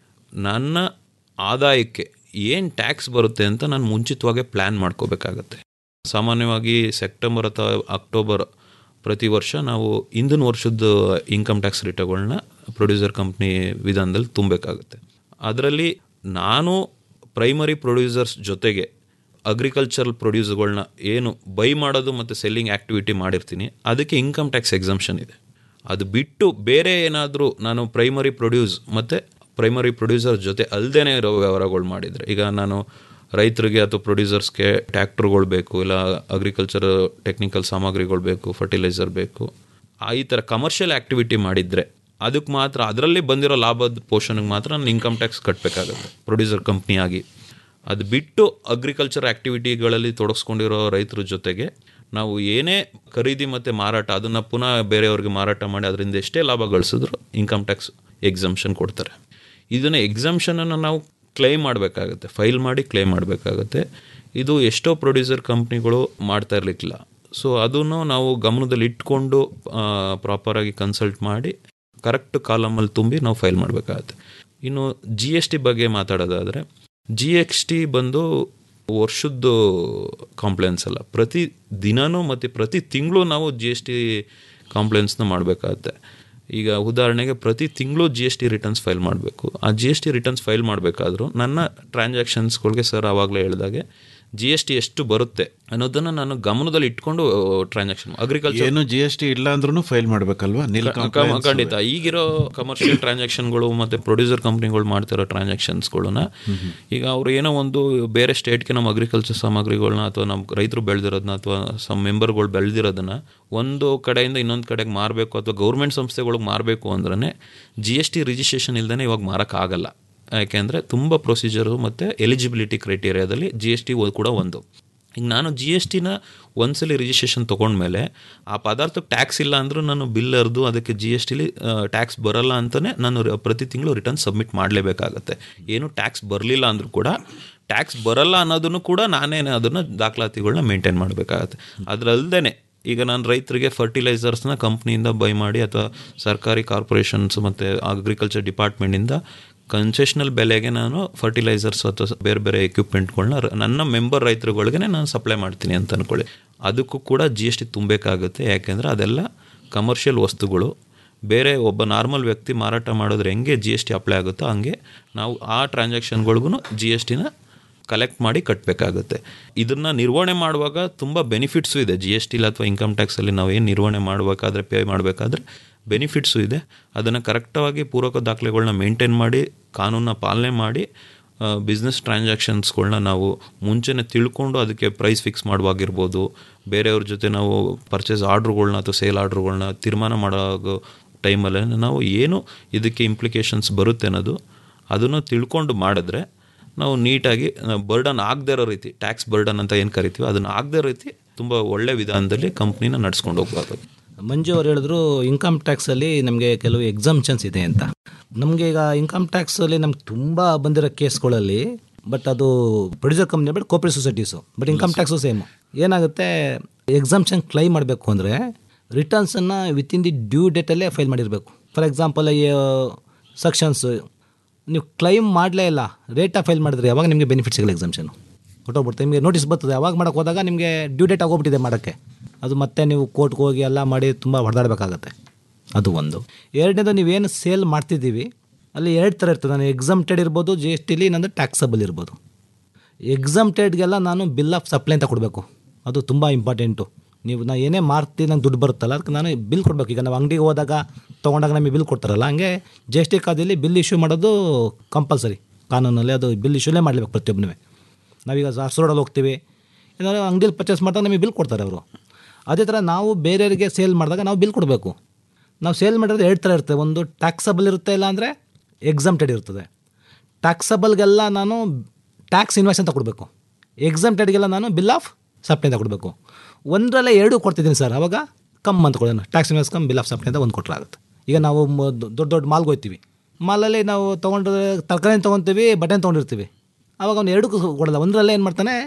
ನನ್ನ ಆದಾಯಕ್ಕೆ ಏನು ಟ್ಯಾಕ್ಸ್ ಬರುತ್ತೆ ಅಂತ ನಾನು ಮುಂಚಿತವಾಗೇ ಪ್ಲ್ಯಾನ್ ಮಾಡ್ಕೋಬೇಕಾಗತ್ತೆ ಸಾಮಾನ್ಯವಾಗಿ ಸೆಪ್ಟೆಂಬರ್ ಅಥವಾ ಅಕ್ಟೋಬರ್ ಪ್ರತಿ ವರ್ಷ ನಾವು ಹಿಂದಿನ ವರ್ಷದ ಇನ್ಕಮ್ ಟ್ಯಾಕ್ಸ್ ರಿಟರ್ನ್ಗಳನ್ನ ಪ್ರೊಡ್ಯೂಸರ್ ಕಂಪ್ನಿ ವಿಧಾನದಲ್ಲಿ ತುಂಬಬೇಕಾಗುತ್ತೆ ಅದರಲ್ಲಿ ನಾನು ಪ್ರೈಮರಿ ಪ್ರೊಡ್ಯೂಸರ್ಸ್ ಜೊತೆಗೆ ಅಗ್ರಿಕಲ್ಚರಲ್ ಪ್ರೊಡ್ಯೂಸ್ಗಳನ್ನ ಏನು ಬೈ ಮಾಡೋದು ಮತ್ತು ಸೆಲ್ಲಿಂಗ್ ಆ್ಯಕ್ಟಿವಿಟಿ ಮಾಡಿರ್ತೀನಿ ಅದಕ್ಕೆ ಇನ್ಕಮ್ ಟ್ಯಾಕ್ಸ್ ಎಕ್ಸಂಪ್ಷನ್ ಇದೆ ಅದು ಬಿಟ್ಟು ಬೇರೆ ಏನಾದರೂ ನಾನು ಪ್ರೈಮರಿ ಪ್ರೊಡ್ಯೂಸ್ ಮತ್ತು ಪ್ರೈಮರಿ ಪ್ರೊಡ್ಯೂಸರ್ ಜೊತೆ ಅಲ್ಲದೇ ಇರೋ ವ್ಯವಹಾರಗಳು ಮಾಡಿದರೆ ಈಗ ನಾನು ರೈತರಿಗೆ ಅಥವಾ ಪ್ರೊಡ್ಯೂಸರ್ಸ್ಗೆ ಟ್ಯಾಕ್ಟ್ರುಗಳು ಬೇಕು ಇಲ್ಲ ಅಗ್ರಿಕಲ್ಚರ್ ಟೆಕ್ನಿಕಲ್ ಸಾಮಗ್ರಿಗಳು ಬೇಕು ಫರ್ಟಿಲೈಸರ್ ಬೇಕು ಆ ಈ ಥರ ಕಮರ್ಷಿಯಲ್ ಆ್ಯಕ್ಟಿವಿಟಿ ಮಾಡಿದರೆ ಅದಕ್ಕೆ ಮಾತ್ರ ಅದರಲ್ಲಿ ಬಂದಿರೋ ಲಾಭದ ಪೋರ್ಷನ್ಗೆ ಮಾತ್ರ ನಾನು ಇನ್ಕಮ್ ಟ್ಯಾಕ್ಸ್ ಕಟ್ಟಬೇಕಾಗುತ್ತೆ ಪ್ರೊಡ್ಯೂಸರ್ ಕಂಪ್ನಿಯಾಗಿ ಅದು ಬಿಟ್ಟು ಅಗ್ರಿಕಲ್ಚರ್ ಆ್ಯಕ್ಟಿವಿಟಿಗಳಲ್ಲಿ ತೊಡಗಿಸ್ಕೊಂಡಿರೋ ರೈತರ ಜೊತೆಗೆ ನಾವು ಏನೇ ಖರೀದಿ ಮತ್ತು ಮಾರಾಟ ಅದನ್ನು ಪುನಃ ಬೇರೆಯವ್ರಿಗೆ ಮಾರಾಟ ಮಾಡಿ ಅದರಿಂದ ಎಷ್ಟೇ ಲಾಭ ಗಳಿಸಿದ್ರು ಇನ್ಕಮ್ ಟ್ಯಾಕ್ಸ್ ಎಕ್ಸಮ್ಷನ್ ಕೊಡ್ತಾರೆ ಇದನ್ನು ಎಕ್ಸಮ್ಷನನ್ನು ನಾವು ಕ್ಲೈಮ್ ಮಾಡಬೇಕಾಗತ್ತೆ ಫೈಲ್ ಮಾಡಿ ಕ್ಲೈಮ್ ಮಾಡಬೇಕಾಗತ್ತೆ ಇದು ಎಷ್ಟೋ ಪ್ರೊಡ್ಯೂಸರ್ ಕಂಪ್ನಿಗಳು ಮಾಡ್ತಾ ಇರಲಿಕ್ಕಿಲ್ಲ ಸೊ ಅದನ್ನು ನಾವು ಗಮನದಲ್ಲಿ ಇಟ್ಕೊಂಡು ಪ್ರಾಪರಾಗಿ ಕನ್ಸಲ್ಟ್ ಮಾಡಿ ಕರೆಕ್ಟ್ ಕಾಲಮಲ್ಲಿ ತುಂಬಿ ನಾವು ಫೈಲ್ ಮಾಡಬೇಕಾಗತ್ತೆ ಇನ್ನು ಜಿ ಎಸ್ ಟಿ ಬಗ್ಗೆ ಮಾತಾಡೋದಾದರೆ ಜಿ ಎಕ್ಸ್ ಟಿ ಬಂದು ವರ್ಷದ್ದು ಕಾಂಪ್ಲೇನ್ಸ್ ಅಲ್ಲ ಪ್ರತಿ ದಿನವೂ ಮತ್ತು ಪ್ರತಿ ತಿಂಗಳು ನಾವು ಜಿ ಎಸ್ ಟಿ ಕಾಂಪ್ಲೇನ್ಸ್ನ ಮಾಡಬೇಕಾಗತ್ತೆ ಈಗ ಉದಾಹರಣೆಗೆ ಪ್ರತಿ ತಿಂಗಳು G S T returns file ಮಾಡಬೇಕು ಆ G S T returns file ಮಾಡಬೇಕಾದ್ರೂ ನನ್ನ ಟ್ರಾನ್ಸಾಕ್ಷನ್ಸ್ಗಳಿಗೆ ಸರ್ ಆವಾಗಲೇ ಹೇಳಿದಾಗೆ ಜಿ ಎಸ್ ಟಿ ಎಷ್ಟು ಬರುತ್ತೆ ಅನ್ನೋದನ್ನು ನಾನು ಗಮನದಲ್ಲಿ ಇಟ್ಕೊಂಡು ಟ್ರಾನ್ಸಾಕ್ಷನ್ ಅಗ್ರಿಕಲ್ಚರ್ ಏನು ಜಿ ಎಸ್ ಟಿ ಇಲ್ಲ ಅಂದ್ರೂ ಫೈಲ್ ಮಾಡಬೇಕಲ್ವಾ ನಿಲ್ compliance ಖಂಡಿತ ಈಗಿರೋ ಕಮರ್ಷಿಯಲ್ ಟ್ರಾನ್ಸಾಕ್ಷನ್ಗಳು ಮತ್ತು ಪ್ರೊಡ್ಯೂಸರ್ ಕಂಪ್ನಿಗಳು ಮಾಡ್ತಿರೋ ಟ್ರಾನ್ಸಾಕ್ಷನ್ಸ್ಗಳನ್ನ ಈಗ ಅವ್ರು ಏನೋ ಒಂದು ಬೇರೆ ಸ್ಟೇಟ್ಗೆ ನಮ್ಮ ಅಗ್ರಿಕಲ್ಚರ್ ಸಾಮಗ್ರಿಗಳನ್ನ ಅಥವಾ ನಮ್ಮ ರೈತರು ಬೆಳೆದಿರೋದನ್ನ ಅಥವಾ ಸಮ್ ಮೆಂಬರ್ಗಳು ಬೆಳೆದಿರೋದನ್ನ ಒಂದು ಕಡೆಯಿಂದ ಇನ್ನೊಂದು ಕಡೆಗೆ ಮಾರಬೇಕು ಅಥವಾ ಗೌರ್ಮೆಂಟ್ ಸಂಸ್ಥೆಗಳಿಗೆ ಮಾರಬೇಕು ಅಂದ್ರೆ ಜಿ ಎಸ್ ಟಿ ರಿಜಿಸ್ಟ್ರೇಷನ್ ಇಲ್ದೇ ಇವಾಗ ಮಾರೋಕ್ಕಾಗಲ್ಲ ಯಾಕೆಂದರೆ ತುಂಬ ಪ್ರೊಸೀಜರು ಮತ್ತು ಎಲಿಜಿಬಿಲಿಟಿ ಕ್ರೈಟೀರಿಯಾದಲ್ಲಿ ಜಿ ಎಸ್ ಟಿ ಕೂಡ ಒಂದು ಈಗ ನಾನು ಜಿ ಎಸ್ ಟಿನ ಒಂದ್ಸಲಿ ರಿಜಿಸ್ಟ್ರೇಷನ್ ತೊಗೊಂಡ್ಮೇಲೆ ಆ ಪದಾರ್ಥಕ್ಕೆ ಟ್ಯಾಕ್ಸ್ ಇಲ್ಲ ಅಂದರೂ ನಾನು ಬಿಲ್ ಅರ್ದು ಅದಕ್ಕೆ ಜಿ ಎಸ್ ಟಿಲಿ ಟ್ಯಾಕ್ಸ್ ಬರಲ್ಲ ಅಂತಲೇ ನಾನು ರ- ಪ್ರತಿ ತಿಂಗಳು ರಿಟರ್ನ್ ಸಬ್ಮಿಟ್ ಮಾಡಲೇಬೇಕಾಗತ್ತೆ ಏನು ಟ್ಯಾಕ್ಸ್ ಬರಲಿಲ್ಲ ಅಂದರೂ ಕೂಡ ಟ್ಯಾಕ್ಸ್ ಬರಲ್ಲ ಅನ್ನೋದನ್ನು ಕೂಡ ನಾನೇ ಅದನ್ನು ದಾಖಲಾತಿಗಳನ್ನ ಮೇಂಟೈನ್ ಮಾಡಬೇಕಾಗತ್ತೆ ಅದರಲ್ದೇ ಈಗ ನಾನು ರೈತರಿಗೆ ಫರ್ಟಿಲೈಸರ್ಸ್ನ ಕಂಪ್ನಿಯಿಂದ ಬೈ ಮಾಡಿ ಅಥವಾ ಸರ್ಕಾರಿ ಕಾರ್ಪೊರೇಷನ್ಸ್ ಮತ್ತು ಅಗ್ರಿಕಲ್ಚರ್ ಡಿಪಾರ್ಟ್ಮೆಂಟಿಂದ ಕನ್ಸೆಷನಲ್ ಬೆಲೆಗೆ ನಾನು ಫರ್ಟಿಲೈಸರ್ಸ್ ಅಥವಾ ಬೇರೆ ಬೇರೆ ಎಕ್ವಿಪ್ಮೆಂಟ್ಗಳನ್ನ ನನ್ನ ಮೆಂಬರ್ ರೈತರುಗಳಿಗೆ ನಾನು ಸಪ್ಲೈ ಮಾಡ್ತೀನಿ ಅಂತ ಅಂದ್ಕೊಳ್ಳಿ ಅದಕ್ಕೂ ಕೂಡ ಜಿ ಎಸ್ ಟಿ ತುಂಬಬೇಕಾಗುತ್ತೆ ಯಾಕೆಂದರೆ ಅದೆಲ್ಲ ಕಮರ್ಷಿಯಲ್ ವಸ್ತುಗಳು ಬೇರೆ ಒಬ್ಬ ನಾರ್ಮಲ್ ವ್ಯಕ್ತಿ ಮಾರಾಟ ಮಾಡಿದ್ರೆ ಹೆಂಗೆ ಜಿ ಎಸ್ ಟಿ ಅಪ್ಲೈ ಆಗುತ್ತೋ ಹಂಗೆ ನಾವು ಆ ಟ್ರಾನ್ಸಾಕ್ಷನ್ಗಳಿಗೂ ಜಿ ಎಸ್ ಟಿನ ಕಲೆಕ್ಟ್ ಮಾಡಿ ಕಟ್ಟಬೇಕಾಗುತ್ತೆ ಇದನ್ನು ನಿರ್ವಹಣೆ ಮಾಡುವಾಗ ತುಂಬ ಬೆನಿಫಿಟ್ಸು ಇದೆ ಜಿ ಎಸ್ ಟಿಲಿ ಅಥವಾ ಇನ್ಕಮ್ ಟ್ಯಾಕ್ಸಲ್ಲಿ ನಾವು ಏನು ನಿರ್ವಹಣೆ ಮಾಡಬೇಕಾದ್ರೆ ಪೇ ಮಾಡಬೇಕಾದ್ರೆ ಬೆನಿಫಿಟ್ಸು ಇದೆ ಅದನ್ನು ಕರೆಕ್ಟಾಗಿ ಪೂರಕ ದಾಖಲೆಗಳನ್ನ ಮೇಂಟೈನ್ ಮಾಡಿ ಕಾನೂನನ್ನ ಪಾಲನೆ ಮಾಡಿ ಬಿಸ್ನೆಸ್ ಟ್ರಾನ್ಸಾಕ್ಷನ್ಸ್ಗಳನ್ನ ನಾವು ಮುಂಚೆನೇ ತಿಳ್ಕೊಂಡು ಅದಕ್ಕೆ ಪ್ರೈಸ್ ಫಿಕ್ಸ್ ಮಾಡುವಾಗಿರ್ಬೋದು ಬೇರೆಯವ್ರ ಜೊತೆ ನಾವು ಪರ್ಚೇಸ್ ಆರ್ಡ್ರುಗಳ್ನ ಅಥವಾ ಸೇಲ್ ಆರ್ಡ್ರುಗಳ್ನ ತೀರ್ಮಾನ ಮಾಡೋ ಟೈಮಲ್ಲಿ ನಾವು ಏನು ಇದಕ್ಕೆ ಇಂಪ್ಲಿಕೇಶನ್ಸ್ ಬರುತ್ತೆ ಅನ್ನೋದು ಅದನ್ನು ತಿಳ್ಕೊಂಡು ಮಾಡಿದ್ರೆ ನಾವು ನೀಟಾಗಿ ಬರ್ಡನ್ ಆಗದೇ ಇರೋ ರೀತಿ ಟ್ಯಾಕ್ಸ್ ಬರ್ಡನ್ ಅಂತ ಏನು ಕರಿತೀವಿ ಅದನ್ನು ಆಗದೇ ಇರೋ ರೀತಿ ತುಂಬ ಒಳ್ಳೆ ವಿಧಾನದಲ್ಲಿ ಕಂಪ್ನಿನ ನಡ್ಸ್ಕೊಂಡು ಹೋಗ್ಬೋದು ಮಂಜು ಅವ್ರು ಹೇಳಿದ್ರು ಇನ್ಕಮ್ ಟ್ಯಾಕ್ಸಲ್ಲಿ ನಮಗೆ ಕೆಲವು ಎಕ್ಸಾಮ್ಷನ್ಸ್ ಇದೆ ಅಂತ ನಮಗೆ ಈಗ ಇನ್ಕಮ್ ಟ್ಯಾಕ್ಸಲ್ಲಿ ನಮ್ಗೆ ತುಂಬ ಬಂದಿರೋ ಕೇಸ್ಗಳಲ್ಲಿ ಬಟ್ ಅದು producer company but cooperate societies but income tax same ಏನಾಗುತ್ತೆ ಎಕ್ಸಾಮ್ಷನ್ ಕ್ಲೈಮ್ ಮಾಡಬೇಕು ಅಂದರೆ ರಿಟರ್ನ್ಸನ್ನು ವಿತಿನ್ ದಿ ಡ್ಯೂ ಡೇಟಲ್ಲೇ ಫೈಲ್ ಮಾಡಿರಬೇಕು ಫಾರ್ ಎಕ್ಸಾಂಪಲ್ ಈ ಸೆಕ್ಷನ್ಸ್ ನೀವು ಕ್ಲೈಮ್ ಮಾಡಲೇ ಇಲ್ಲ ರೇಟಾಗಿ ಫೈಲ್ ಮಾಡಿದ್ರೆ ಯಾವಾಗ ನಿಮಗೆ ಬೆನಿಫಿಟ್ ಸಿಗಲ್ಲ ಎಕ್ಸಾಮ್ಷನು ಹೊಟ್ಟೋಗ್ಬಿಡ್ತು ನಿಮಗೆ ನೋಟಿಸ್ ಬರ್ತದೆ ಅವಾಗ ಮಾಡೋಕೆ ಹೋದಾಗ ನಿಮಗೆ ಡ್ಯೂ ಡೇಟ್ ಆಗೋಗ್ಬಿಟ್ಟಿದೆ ಮಾಡೋಕ್ಕೆ ಅದು ಮತ್ತೆ ನೀವು ಕೋರ್ಟ್ಗೆ ಹೋಗಿ ಎಲ್ಲ ಮಾಡಿ ತುಂಬ ಹೊಡೆದಾಡಬೇಕಾಗತ್ತೆ ಅದು ಒಂದು ಎರಡನೇದು ನೀವೇನು ಸೇಲ್ ಮಾಡ್ತಿದ್ದೀವಿ ಅಲ್ಲಿ ಎರಡು ಥರ ಇರ್ತದೆ ನಾನು ಎಕ್ಸಮ್ಟೆಡ್ ಇರ್ಬೋದು ಜಿ ಎಸ್ ಟಿಲಿ ನಂದು ಟ್ಯಾಕ್ಸಬಲ್ ಇರ್ಬೋದು ಎಕ್ಸಮ್ಟೆಡ್ಗೆಲ್ಲ ನಾನು ಬಿಲ್ ಆಫ್ ಸಪ್ಲೈ ಅಂತ ಕೊಡಬೇಕು ಅದು ತುಂಬ ಇಂಪಾರ್ಟೆಂಟು ನೀವು ನಾ ಏನೇ ಮಾರ್ತಿ ನಂಗೆ ದುಡ್ಡು ಬರುತ್ತಲ್ಲ ಅದಕ್ಕೆ ನಾನು ಬಿಲ್ ಕೊಡಬೇಕು ಈಗ ನಾವು ಅಂಗಡಿಗೆ ಹೋದಾಗ ತೊಗೊಂಡಾಗ ನಮಗೆ ಬಿಲ್ ಕೊಡ್ತಾರಲ್ಲ ಹಂಗೆ ಜಿ ಎಸ್ ಟಿ ಖಾತೆಯಲ್ಲಿ ಬಿಲ್ ಇಶ್ಯೂ ಮಾಡೋದು ಕಂಪಲ್ಸರಿ ಕಾನೂನಲ್ಲಿ ಅದು ಬಿಲ್ ಇಶ್ಯೂಲೇ ಮಾಡಲೇಬೇಕು ಪ್ರತಿಯೊಬ್ಬನೇ ನಾವೀಗ ಜಾರ್ಸ್ ರೋಡಲ್ಲಿ ಹೋಗ್ತೀವಿ ಏನಾದ್ರು ಅಂಗಡಿಯಲ್ಲಿ ಪರ್ಚೇಸ್ ಮಾಡಿದಾಗ ನಮಗೆ ಬಿಲ್ ಕೊಡ್ತಾರೆ ಅವರು ಅದೇ ಥರ ನಾವು ಬೇರೆಯವರಿಗೆ ಸೇಲ್ ಮಾಡಿದಾಗ ನಾವು ಬಿಲ್ ಕೊಡಬೇಕು ನಾವು ಸೇಲ್ ಮಾಡಿರೋದು ಎರಡು ಥರ ಇರ್ತದೆ ಒಂದು ಟ್ಯಾಕ್ಸಬಲ್ ಇರುತ್ತೆ ಇಲ್ಲ ಅಂದರೆ ಎಕ್ಸಮ್ಟೆಡ್ ಇರ್ತದೆ ಟ್ಯಾಕ್ಸಬಲ್ಗೆಲ್ಲ ನಾನು ಟ್ಯಾಕ್ಸ್ ಇನ್ವಾಯ್ಸ್ ಅಂತ ಕೊಡಬೇಕು ಎಕ್ಸಮ್ಟೆಡ್ಗೆಲ್ಲ ನಾನು ಬಿಲ್ ಆಫ್ ಸಪ್ಲೈ ಅಂತ ಕೊಡಬೇಕು ಒಂದರಲ್ಲೇ ಎರಡು ಕೊಡ್ತಿದ್ದೀನಿ ಸರ್ ಅವಾಗ ಕಮ್ ಅಂತ ಕೊಡೋಣ tax invoice cum bill of supply ಅಂತ ಒಂದು ಕೊಟ್ಟರಾಗುತ್ತೆ ಈಗ ನಾವು ಮ- ದೊಡ್ಡ ದೊಡ್ಡ ಮಾಲ್ಗೆ ಹೋಗ್ತೀವಿ ಮಾಲಲ್ಲಿ ನಾವು ತೊಗೊಂಡ್ರೆ ತರಕಾರಿ ತೊಗೊತೀವಿ ಬಟನ್ ತೊಗೊಂಡಿರ್ತೀವಿ ಅವಾಗ ಅವ್ನು ಎರಡಕ್ಕೂ ಕೊಡಲ್ಲ ಒಂದರಲ್ಲೇ ಏನು ಮಾಡ್ತಾನೆ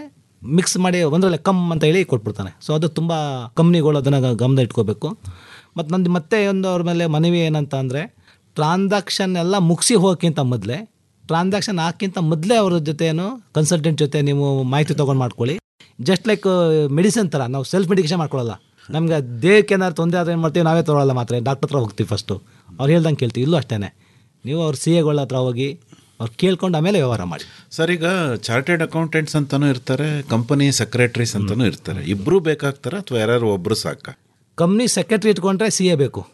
ಮಿಕ್ಸ್ ಮಾಡಿ ಒಂದರಲ್ಲೇ ಕಮ್ ಅಂತ ಹೇಳಿ ಕೊಟ್ಬಿಡ್ತಾನೆ ಸೊ ಅದು ತುಂಬ ಕಂಪ್ನಿಗಳು ಅದನ್ನು ಗಮನ ಇಟ್ಕೋಬೇಕು ಮತ್ತು ನಂದು ಮತ್ತೆ ಒಂದು ಅವ್ರ ಮೇಲೆ ಮನವಿ ಏನಂತ ಅಂದರೆ ಟ್ರಾನ್ಸಾಕ್ಷನ್ ಎಲ್ಲ ಮುಗಿಸಿ ಹೋಗೋಕ್ಕಿಂತ ಮೊದಲೇ ಟ್ರಾನ್ಸಾಕ್ಷನ್ ಹಾಕಿಂತ ಮೊದಲೇ ಅವ್ರ ಜೊತೆ ಏನು ಕನ್ಸಲ್ಟೆಂಟ್ ಜೊತೆ ನೀವು ಮಾಹಿತಿ ತೊಗೊಂಡು ಮಾಡ್ಕೊಳ್ಳಿ ಜಸ್ಟ್ ಲೈಕ್ ಮೆಡಿಸಿನ್ ಥರ ನಾವು ಸೆಲ್ಫ್ ಮೆಡಿಕೇಶನ್ ಮಾಡ್ಕೊಳ್ಳಲ್ಲ ನಮ್ಗೆ ದೇಹಕ್ಕೆ ಏನಾದ್ರು ತೊಂದರೆ ಆದರೆ ಏನು ಮಾಡ್ತೀವಿ ನಾವೇ ತೊಗೊಳ್ಳಲ್ಲ ಮಾತ್ರ ಡಾಕ್ಟರ್ ಹತ್ರ ಹೋಗ್ತೀವಿ ಫಸ್ಟು ಅವ್ರು ಹೇಳ್ದಂಗೆ ಕೇಳ್ತೀವಿ ಇಲ್ಲೂ ಅಷ್ಟೇ ನೀವು ಅವ್ರ ಸಿ ಎಗಳ ಹತ್ರ ಹೋಗಿ ಅವ್ರು ಕೇಳ್ಕೊಂಡು ಆಮೇಲೆ ವ್ಯವಹಾರ ಮಾಡಿ ಸರ್ ಈಗ ಚಾರ್ಟೆಡ್ ಅಕೌಂಟೆಂಟ್ಸ್ ಅಂತಾನೂ ಇರ್ತಾರೆ ಕಂಪನಿ ಸೆಕ್ರೆಟರೀಸ್ ಅಂತಾನೂ ಇರ್ತಾರೆ ಇಬ್ಬರು ಬೇಕಾಗ್ತಾರ ಅಥವಾ ಯಾರು ಒಬ್ಬರು ಸಾಕ ಕಂಪ್ನಿ ಸೆಕ್ರೆಟ್ರಿ ಇಟ್ಕೊಂಡ್ರೆ ಸಿ ಎ ಬೇಕು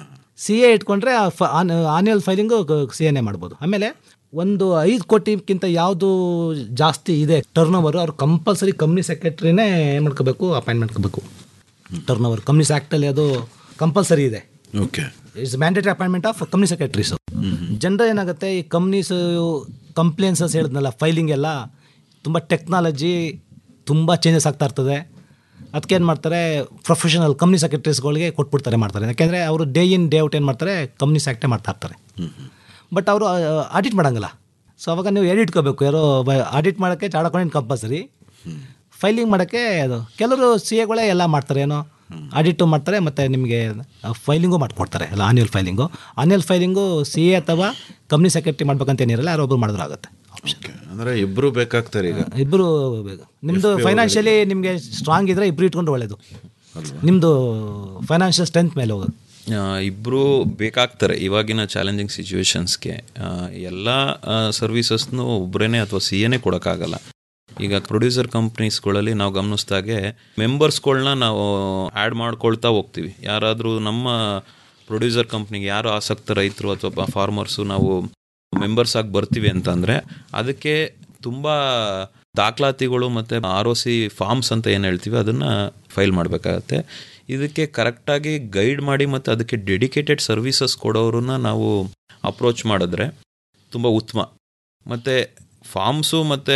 ಸಿ ಎ ಇಟ್ಕೊಂಡ್ರೆ ಆನ್ಯುವಲ್ ಫೈಲಿಂಗು ಸಿ ಎನೇ ಮಾಡ್ಬೋದು ಆಮೇಲೆ ಒಂದು ಐದು ಕೋಟಿಗಿಂತ ಯಾವುದು ಜಾಸ್ತಿ ಇದೆ ಟರ್ನ್ ಓವರು ಅವ್ರು ಕಂಪಲ್ಸರಿ ಕಂಪ್ನಿ ಸೆಕ್ರೆಟ್ರಿನೇ ಏನು ಮಾಡ್ಕೋಬೇಕು ಅಪಾಯಿಂಟ್ ಮಾಡ್ಕೋಬೇಕು ಟರ್ನ್ ಓವರ್ ಕಂಪ್ನೀಸ್ ಆ್ಯಕ್ಟಲ್ಲಿ ಅದು ಕಂಪಲ್ಸರಿ ಇದೆ okay it's mandatory appointment of company secretaries general ಏನಾಗುತ್ತೆ ಈ ಕಂಪ್ನೀಸ್ ಕಂಪ್ಲೇನ್ಸಸ್ ಹೇಳಿದ್ನಲ್ಲ ಫೈಲಿಂಗ್ ಎಲ್ಲ ತುಂಬ ಟೆಕ್ನಾಲಜಿ ತುಂಬ ಚೇಂಜಸ್ ಆಗ್ತಾ ಇರ್ತದೆ ಅದಕ್ಕೆ ಏನು ಮಾಡ್ತಾರೆ ಪ್ರೊಫೆಷನಲ್ ಕಂಪ್ನಿ ಸೆಕ್ರೆಟರೀಸ್ಗಳಿಗೆ ಕೊಟ್ಬಿಡ್ತಾರೆ ಮಾಡ್ತಾರೆ ಯಾಕೆಂದರೆ ಅವರು ಡೇ ಇನ್ ಡೇ ಔಟ್ ಏನು ಮಾಡ್ತಾರೆ ಕಂಪ್ನೀಸ್ ಆ್ಯಕ್ಟೇ ಮಾಡ್ತಾ ಇರ್ತಾರೆ ಬಟ್ ಅವರು ಆಡಿಟ್ ಮಾಡಂಗಿಲ್ಲ ಸೊ ಅವಾಗ ನೀವು ಎಡಿಟ್ ಇಟ್ಕೋಬೇಕು ಯಾರೋ ಆಡಿಟ್ ಮಾಡೋಕ್ಕೆ ಚಾರ್ಟ್ ಅಕೌಂಟೆಂಟ್ ಕಂಪಲ್ಸರಿ ಫೈಲಿಂಗ್ ಮಾಡೋಕ್ಕೆ ಅದು ಕೆಲವರು ಸಿ ಎಗಳೇ ಎಲ್ಲ ಮಾಡ್ತಾರೆ ಏನೋ ಆಡಿಟು ಮಾಡ್ತಾರೆ ಮತ್ತು ನಿಮಗೆ ಫೈಲಿಂಗು ಮಾಡಿಕೊಡ್ತಾರೆ ಎಲ್ಲ annual filing annual filing C A ಅಥವಾ ಕಂಪ್ನಿ ಸೆಕ್ರೆಟರಿ ಮಾಡ್ಬೇಕಂತ ಏನಿರಲ್ಲ ಯಾರೋ ಒಬ್ರು ಮಾಡಿದ್ರು ಆಗುತ್ತೆ ಅಂದ್ರೆ ಇಬ್ಬರು ಬೇಕಾಗ್ತಾರೆ ಈಗ ಇಬ್ಬರು ನಿಮ್ಮದು ಫೈನಾನ್ಷಿಯಲಿ ನಿಮಗೆ ಸ್ಟ್ರಾಂಗ್ ಇದ್ದರೆ ಇಬ್ಬರು ಇಟ್ಕೊಂಡು ಒಳ್ಳೇದು ನಿಮ್ಮದು ಫೈನಾನ್ಷಿಯಲ್ ಸ್ಟ್ರೆಂತ್ ಮೇಲೆ ಹೋಗೋದು ಇಬ್ಬರು ಬೇಕಾಗ್ತಾರೆ ಇವಾಗಿನ ಚಾಲೆಂಜಿಂಗ್ ಸಿಚುವೇಶನ್ಸ್ಗೆ ಎಲ್ಲ ಸರ್ವಿಸಸ್ನು ಒಬ್ಬರೇನೆ ಅಥವಾ ಸಿ ಎನೇ ಕೊಡೋಕ್ಕಾಗಲ್ಲ ಈಗ ಪ್ರೊಡ್ಯೂಸರ್ ಕಂಪ್ನೀಸ್ಗಳಲ್ಲಿ ನಾವು ಗಮನಿಸಿದಾಗೆ ಮೆಂಬರ್ಸ್ಗಳನ್ನ ನಾವು ಆ್ಯಡ್ ಮಾಡ್ಕೊಳ್ತಾ ಹೋಗ್ತೀವಿ ಯಾರಾದರೂ ನಮ್ಮ ಪ್ರೊಡ್ಯೂಸರ್ ಕಂಪ್ನಿಗೆ ಯಾರು ಆಸಕ್ತ ರೈತರು ಅಥವಾ ಫಾರ್ಮರ್ಸು ನಾವು ಮೆಂಬರ್ಸ್ ಆಗಿ ಬರ್ತೀವಿ ಅಂತಂದರೆ ಅದಕ್ಕೆ ತುಂಬ ದಾಖಲಾತಿಗಳು ಮತ್ತು ಆರ್ ಒ ಸಿ ಫಾರ್ಮ್ಸ್ ಅಂತ ಏನು ಹೇಳ್ತೀವಿ ಅದನ್ನು ಫೈಲ್ ಮಾಡಬೇಕಾಗತ್ತೆ ಇದಕ್ಕೆ ಕರೆಕ್ಟಾಗಿ ಗೈಡ್ ಮಾಡಿ ಮತ್ತು ಅದಕ್ಕೆ ಡೆಡಿಕೇಟೆಡ್ ಸರ್ವಿಸಸ್ ಕೊಡೋರನ್ನ ನಾವು ಅಪ್ರೋಚ್ ಮಾಡಿದ್ರೆ ತುಂಬ ಉತ್ತಮ ಮತ್ತು ಫಾರ್ಮ್ಸು ಮತ್ತು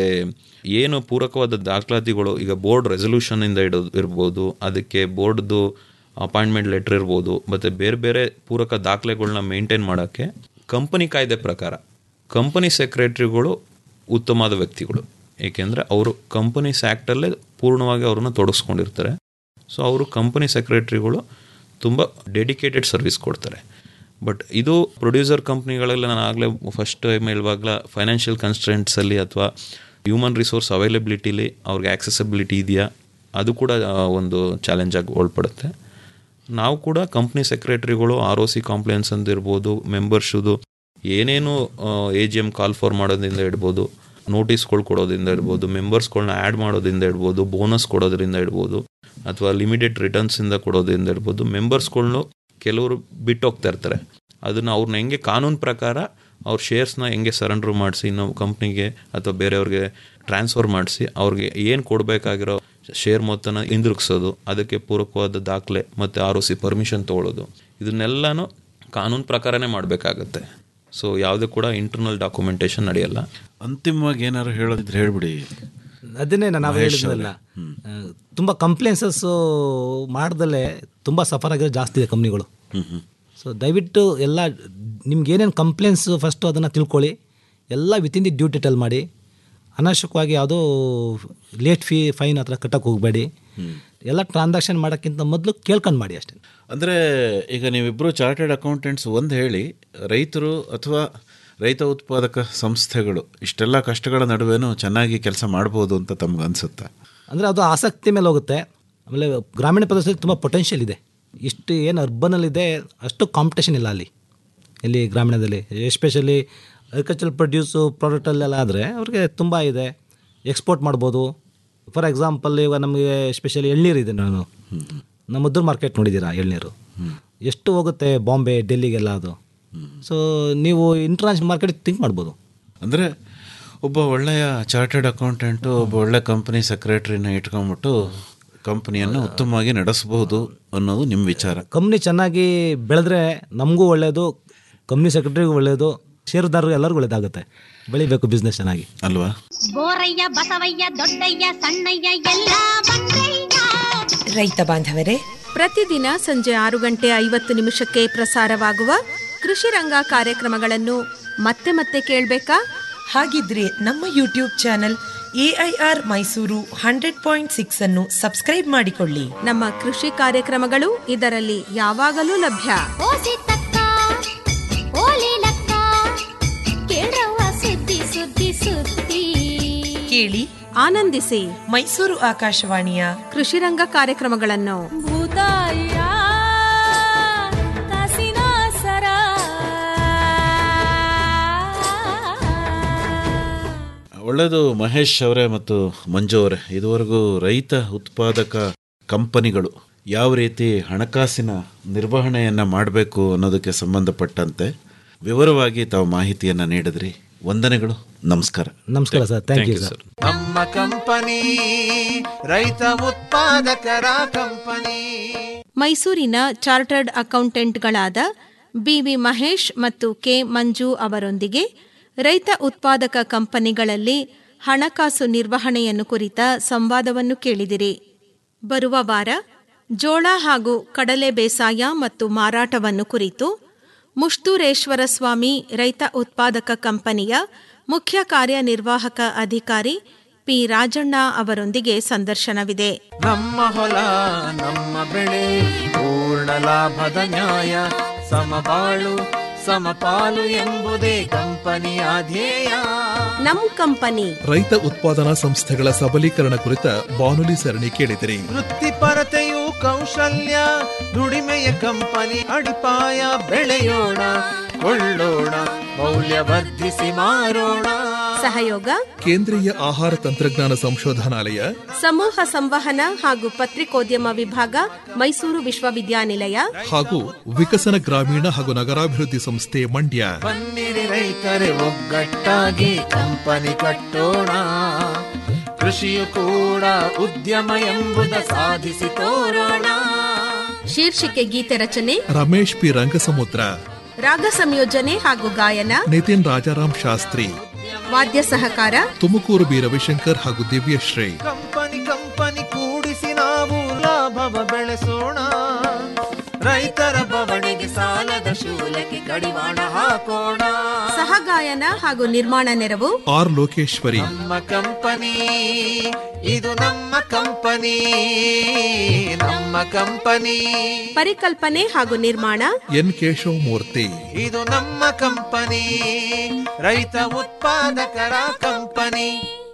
ಏನು ಪೂರಕವಾದ ದಾಖಲಾತಿಗಳು ಈಗ ಬೋರ್ಡ್ ರೆಸೊಲ್ಯೂಷನಿಂದ ಇಡೋದು ಇರ್ಬೋದು ಅದಕ್ಕೆ ಬೋರ್ಡ್ದು ಅಪಾಯಿಂಟ್ಮೆಂಟ್ ಲೆಟ್ರ್ ಇರ್ಬೋದು ಮತ್ತು ಬೇರೆ ಬೇರೆ ಪೂರಕ ದಾಖಲೆಗಳನ್ನ ಮೇಂಟೈನ್ ಮಾಡೋಕ್ಕೆ ಕಂಪನಿ ಕಾಯ್ದೆ ಪ್ರಕಾರ ಕಂಪನಿ ಸೆಕ್ರೆಟ್ರಿಗಳು ಉತ್ತಮವಾದ ವ್ಯಕ್ತಿಗಳು ಏಕೆಂದರೆ ಅವರು ಕಂಪನೀಸ್ ಆ್ಯಕ್ಟಲ್ಲೇ ಪೂರ್ಣವಾಗಿ ಅವ್ರನ್ನ ತೊಡಗಿಸ್ಕೊಂಡಿರ್ತಾರೆ ಸೊ ಅವರು ಕಂಪನಿ ಸೆಕ್ರೆಟ್ರಿಗಳು ತುಂಬ ಡೆಡಿಕೇಟೆಡ್ ಸರ್ವಿಸ್ ಕೊಡ್ತಾರೆ ಬಟ್ ಇದು ಪ್ರೊಡ್ಯೂಸರ್ ಕಂಪ್ನಿಗಳೆಲ್ಲ ನಾನು ಆಗಲೇ ಫಸ್ಟ್ ಟೈಮ್ ಹೇಳುವಾಗಲ ಫೈನಾನ್ಷಿಯಲ್ ಕನ್ಸ್ಟೆಂಟ್ಸಲ್ಲಿ ಅಥವಾ ಹ್ಯೂಮನ್ ರಿಸೋರ್ಸ್ ಅವೈಲಬಿಲಿಟಿಲಿ ಅವ್ರಿಗೆ ಆಕ್ಸೆಸಿಬಿಲಿಟಿ ಇದೆಯಾ ಅದು ಕೂಡ ಒಂದು ಚಾಲೆಂಜಾಗಿ ಒಳಪಡುತ್ತೆ ನಾವು ಕೂಡ ಕಂಪ್ನಿ ಸೆಕ್ರೆಟ್ರಿಗಳು ಆರ್ ಒ ಸಿ ಕಾಂಪ್ಲೇನ್ಸ್ ಅಂತ ಇರ್ಬೋದು ಮೆಂಬರ್ಶಿದು ಏನೇನು A G M call for ಮಾಡೋದ್ರಿಂದ ಇಡ್ಬೋದು ನೋಟಿಸ್ಗಳು ಕೊಡೋದ್ರಿಂದ ಇಡ್ಬೋದು ಮೆಂಬರ್ಸ್ಗಳನ್ನ ಆ್ಯಡ್ ಮಾಡೋದ್ರಿಂದ ಇಡ್ಬೋದು ಬೋನಸ್ ಕೊಡೋದ್ರಿಂದ ಇಡ್ಬೋದು ಅಥವಾ ಲಿಮಿಟೆಡ್ ರಿಟರ್ನ್ಸಿಂದ ಕೊಡೋದ್ರಿಂದ ಇರ್ಬೋದು ಮೆಂಬರ್ಸ್ಗಳ್ನು ಕೆಲವರು ಬಿಟ್ಟು ಹೋಗ್ತಾ ಇರ್ತಾರೆ ಅದನ್ನು ಅವ್ರನ್ನ ಹೆಂಗೆ ಕಾನೂನು ಪ್ರಕಾರ ಅವ್ರ ಶೇರ್ಸ್ನ ಹೆಂಗೆ ಸರೆಂಡ್ರ್ ಮಾಡಿಸಿ ನಾವು ಕಂಪ್ನಿಗೆ ಅಥವಾ ಬೇರೆಯವ್ರಿಗೆ ಟ್ರಾನ್ಸ್ಫರ್ ಮಾಡಿಸಿ ಅವ್ರಿಗೆ ಏನು ಕೊಡಬೇಕಾಗಿರೋ ಶೇರ್ ಮೊತ್ತನ ಹಿಂದಿರುಗಿಸೋದು ಅದಕ್ಕೆ ಪೂರಕವಾದ ದಾಖಲೆ ಮತ್ತು ಆರ್ ಒ ಸಿ ಪರ್ಮಿಷನ್ ತೊಗೊಳ್ಳೋದು ಇದನ್ನೆಲ್ಲನೂ ಕಾನೂನು ಪ್ರಕಾರನೇ ಮಾಡಬೇಕಾಗತ್ತೆ ಸೊ ಯಾವುದೇ ಕೂಡ ಇಂಟರ್ನಲ್ ಡಾಕ್ಯುಮೆಂಟೇಷನ್ ನಡೆಯಲ್ಲ ಅಂತಿಮವಾಗಿ ಏನಾದ್ರು ಹೇಳೋದಿದ್ರೆ ಹೇಳ್ಬಿಡಿ ಅದನ್ನೇ ನಾವು ಮಹೇಶ್ ಹೇಳಿದ್ನಲ್ಲ ತುಂಬ ಕಂಪ್ಲೇನ್ಸಸ್ಸು ಮಾಡ್ದಲ್ಲೇ ತುಂಬ ಸಫರ್ ಆಗಿರೋ ಜಾಸ್ತಿ ಇದೆ ಕಂಪ್ನಿಗಳು ಸೊ ದಯವಿಟ್ಟು ಎಲ್ಲ ನಿಮ್ಗೆ ಏನೇನು ಕಂಪ್ಲೇಂಟ್ಸ್ ಫಸ್ಟು ಅದನ್ನು ತಿಳ್ಕೊಳ್ಳಿ ಎಲ್ಲ ವಿತಿನ್ ದಿ ಡ್ಯೂ ಟೆಲ್ ಮಾಡಿ ಅನಾವಶ್ಯಕವಾಗಿ ಯಾವುದೋ ಲೇಟ್ ಫೀ ಫೈನ್ ಹತ್ರ ಕಟ್ಟಕ್ಕೆ ಹೋಗಬೇಡಿ ಎಲ್ಲ ಟ್ರಾನ್ಸಾಕ್ಷನ್ ಮಾಡೋಕ್ಕಿಂತ ಮೊದಲು ಕೇಳ್ಕೊಂಡು ಮಾಡಿ ಅಷ್ಟೇ ಅಂದರೆ ಈಗ ನೀವಿಬ್ಬರು ಚಾರ್ಟೆಡ್ ಅಕೌಂಟೆಂಟ್ಸ್ ಒಂದು ಹೇಳಿ ರೈತರು ಅಥವಾ ರೈತ ಉತ್ಪಾದಕ ಸಂಸ್ಥೆಗಳು ಇಷ್ಟೆಲ್ಲ ಕಷ್ಟಗಳ ನಡುವೆನೂ ಚೆನ್ನಾಗಿ ಕೆಲಸ ಮಾಡ್ಬೋದು ಅಂತ ತಮ್ಗೆ ಅನಿಸುತ್ತಾ ಅಂದರೆ ಅದು ಆಸಕ್ತಿ ಮೇಲೆ ಹೋಗುತ್ತೆ ಆಮೇಲೆ ಗ್ರಾಮೀಣ ಪ್ರದೇಶದಲ್ಲಿ ತುಂಬ ಪೊಟೆನ್ಷಿಯಲ್ ಇದೆ ಇಷ್ಟು ಏನು ಅರ್ಬನಲ್ಲಿದೆ ಅಷ್ಟು ಕಾಂಪಿಟೇಷನ್ ಇಲ್ಲ ಅಲ್ಲಿ ಇಲ್ಲಿ ಗ್ರಾಮೀಣದಲ್ಲಿ ಎಸ್ಪೆಷಲಿ ಅಗ್ರಿಕಲ್ಚರ್ ಪ್ರೊಡ್ಯೂಸು ಪ್ರಾಡಕ್ಟಲ್ಲೆಲ್ಲ ಆದರೆ ಅವ್ರಿಗೆ ತುಂಬ ಇದೆ ಎಕ್ಸ್ಪೋರ್ಟ್ ಮಾಡ್ಬೋದು ಫಾರ್ ಎಕ್ಸಾಂಪಲ್ ಇವಾಗ ನಮಗೆ ಎಸ್ಪೆಷಲಿ ಎಳ್ನೀರು ಇದೆ ನಾನು ನಮ್ಮ ಮದ್ದೂರು ಮಾರ್ಕೆಟ್ ನೋಡಿದ್ದೀರಾ ಎಳ್ನೀರು ಎಷ್ಟು ಹೋಗುತ್ತೆ ಬಾಂಬೆ ಡೆಲ್ಲಿಗೆಲ್ಲ ಅದು ಸೊ ನೀವು ಇಂಟರ್ನ್ಯಾಷನಲ್ ಮಾರ್ಕೆಟ್ ಥಿಂಕ್ ಮಾಡ್ಬೋದು ಅಂದರೆ ಒಬ್ಬ ಒಳ್ಳೆಯ ಚಾರ್ಟೆಡ್ ಅಕೌಂಟೆಂಟು ಒಬ್ಬ ಒಳ್ಳೆ ಕಂಪನಿ ಸೆಕ್ರೆಟರಿನ ಇಟ್ಕೊಂಡ್ಬಿಟ್ಟು ಕಂಪನಿಯನ್ನು ಉತ್ತಮವಾಗಿ ನಡೆಸಬಹುದು ಅನ್ನೋದು ನಿಮ್ಮ ವಿಚಾರ ಕಂಪ್ನಿ ಚೆನ್ನಾಗಿ ಬೆಳೆದ್ರೆ ನಮಗೂ ಒಳ್ಳೆಯದು ಕಂಪ್ನಿ ಸೆಕ್ರೆಟರಿಗೂ ಒಳ್ಳೆಯದು ಷೇರುದಾರರು ಎಲ್ಲರಿಗೂ ಒಳ್ಳೆಯದಾಗುತ್ತೆ ಬೆಳಿಬೇಕು ಬಿಸ್ನೆಸ್ ಚೆನ್ನಾಗಿ ಅಲ್ವಾ ಗೋರಯ್ಯ ಬಸವಯ್ಯ ದೊಡ್ಡಯ್ಯ ಸಣ್ಣಯ್ಯ ಎಲ್ಲ ರೈತ ಬಾಂಧವರೇ ಪ್ರತಿದಿನ ಸಂಜೆ ಆರು ಗಂಟೆ ಐವತ್ತು ನಿಮಿಷಕ್ಕೆ ಪ್ರಸಾರವಾಗುವ ಕೃಷಿ ರಂಗ ಕಾರ್ಯಕ್ರಮಗಳನ್ನು ಮತ್ತೆ ಮತ್ತೆ ಕೇಳಬೇಕಾ ಹಾಗಿದ್ರೆ ನಮ್ಮ YouTube channel AIR Mysuru hundred point six ಅನ್ನು ಸಬ್ಸ್ಕ್ರೈಬ್ ಮಾಡಿಕೊಳ್ಳಿ ನಮ್ಮ ಕೃಷಿ ಕಾರ್ಯಕ್ರಮಗಳು ಇದರಲ್ಲಿ ಯಾವಾಗಲೂ ಲಭ್ಯ ಓಲಿಲಕ್ಕ ಕೇಳ್ರವ್ವ ಸುದ್ದಿ ಸುದ್ದಿ ಸುದ್ದಿ ಕೇಳಿ ಆನಂದಿಸಿ ಮೈಸೂರು ಆಕಾಶವಾಣಿಯ ಕೃಷಿರಂಗ ಕಾರ್ಯಕ್ರಮಗಳನ್ನು ಭೂತಾಯ ಕಾಸಿನ ಸರ ಒಳ್ಳೆಯದು ಮಹೇಶ್ ಅವರೇ ಮತ್ತು ಮಂಜು ಅವರೇ ಇದುವರೆಗೂ ರೈತ ಉತ್ಪಾದಕ ಕಂಪನಿಗಳು ಯಾವ ರೀತಿ ಹಣಕಾಸಿನ ನಿರ್ವಹಣೆಯನ್ನು ಮಾಡಬೇಕು ಅನ್ನೋದಕ್ಕೆ ಸಂಬಂಧಪಟ್ಟಂತೆ ವಿವರವಾಗಿ ತಾವು ಮಾಹಿತಿಯನ್ನು ನೀಡಿದ್ರಿ ವಂದನೆಗಳು ನಮಸ್ಕಾರ ನಮಸ್ಕಾರ ಸರ್ ಥ್ಯಾಂಕ್ ಯು ಸರ್ ನಮ್ಮ ಕಂಪನಿ ರೈತ ಉತ್ಪಾದಕರ ಕಂಪನಿ ಮೈಸೂರಿನ ಚಾರ್ಟರ್ಡ್ ಅಕೌಂಟೆಂಟ್ಗಳಾದ ಬಿವಿ ಮಹೇಶ್ ಮತ್ತು ಕೆ ಮಂಜು ಅವರೊಂದಿಗೆ ರೈತ ಉತ್ಪಾದಕ ಕಂಪನಿಗಳಲ್ಲಿ ಹಣಕಾಸು ನಿರ್ವಹಣೆಯನ್ನು ಕುರಿತ ಸಂವಾದವನ್ನು ಕೇಳಿದಿರಿ ಬರುವ ವಾರ ಜೋಳ ಹಾಗೂ ಕಡಲೆ ಬೇಸಾಯ ಮತ್ತು ಮಾರಾಟವನ್ನು ಕುರಿತು ಮುಷ್ಟೂರೇಶ್ವರ ಸ್ವಾಮಿ ರೈತ ಉತ್ಪಾದಕ ಕಂಪನಿಯ ಮುಖ್ಯ ಕಾರ್ಯನಿರ್ವಾಹಕ ಅಧಿಕಾರಿ ಪಿ ರಾಜಣ್ಣ ಅವರೊಂದಿಗೆ ಸಂದರ್ಶನವಿದೆ ನಮ್ಮ ಹೊಲ ನಮ್ಮ ಬೆಳೆ ಪೂರ್ಣ ಲಾಭದ ನ್ಯಾಯ ಸಮಬಾಳು ಸಮಪಾಲು ಎಂಬುದೇ ಕಂಪನಿಯ ಧ್ಯೇಯ ನಮ್ ಕಂಪನಿ ರೈತ ಉತ್ಪಾದನಾ ಸಂಸ್ಥೆಗಳ ಸಬಲೀಕರಣ ಕುರಿತ ಬಾನುಲಿ ಸರಣಿ ಕೇಳಿದಿರಿ ವೃತ್ತಿಪರತೆಯು ಕೌಶಲ್ಯ ದುಡಿಮೆಯ ಕಂಪನಿ ಅಡಿಪಾಯ ಬೆಳೆಯೋಣ ಕೊಳ್ಳೋಣ ಮೌಲ್ಯವರ್ಧಿಸಿ ಮಾರೋಣ ಸಹಯೋಗ ಕೇಂದ್ರೀಯ ಆಹಾರ ತಂತ್ರಜ್ಞಾನ ಸಂಶೋಧನಾಲಯ ಸಮೂಹ ಸಂವಹನ ಹಾಗೂ ಪತ್ರಿಕೋದ್ಯಮ ವಿಭಾಗ ಮೈಸೂರು ವಿಶ್ವವಿದ್ಯಾನಿಲಯ ಹಾಗೂ ವಿಕಸನ ಗ್ರಾಮೀಣ ಹಾಗೂ ನಗರಾಭಿವೃದ್ಧಿ ಸಂಸ್ಥೆ ಮಂಡ್ಯ ಬನ್ನಿರಿ ರೈತರೆ ಒಗ್ಗಟ್ಟಾಗಿ ಕಂಪನಿ ಕಟ್ಟೋಣ ಕೃಷಿಯು ಕೂಡ ಉದ್ಯಮ ಎಂಬುದ ಸಾಧಿಸಿ ತೋರೋಣ ಶೀರ್ಷಿಕೆ ಗೀತೆ ರಚನೆ ರಮೇಶ್ ಪಿ ರಂಗಸಮುದ್ರ ರಾಗ ಸಂಯೋಜನೆ ಹಾಗೂ ಗಾಯನ ನಿತಿನ್ ರಾಜಾರಾಮ್ ಶಾಸ್ತ್ರಿ ವಾದ್ಯ ಸಹಕಾರ ತುಮಕೂರು ಬಿ ರವಿಶಂಕರ್ ಹಾಗೂ ದಿವ್ಯಶ್ರೀ ಕಂಪನಿ ಕಂಪನಿ ಕೂಡಿಸಿ ನಾವು ಲಾಭವ ಬೆಳೆಸೋಣ ರೈತರ ಬವಣೆಗೆ ಸಾಲದ ಶೂಲಕ್ಕೆ ಕಡಿವಾಣ ಹಾಕೋಣ ಸಹಗಾಯನ ಹಾಗೂ ನಿರ್ಮಾಣ ನೆರವು ಆರ್ ಲೋಕೇಶ್ವರಿ ನಮ್ಮ ಕಂಪನಿ ಇದು ನಮ್ಮ ಕಂಪನಿ ನಮ್ಮ ಕಂಪನಿ ಪರಿಕಲ್ಪನೆ ಹಾಗೂ ನಿರ್ಮಾಣ ಎನ್ ಕೇಶವಮೂರ್ತಿ ಇದು ನಮ್ಮ ಕಂಪನಿ ರೈತ ಉತ್ಪಾದಕರ ಕಂಪನಿ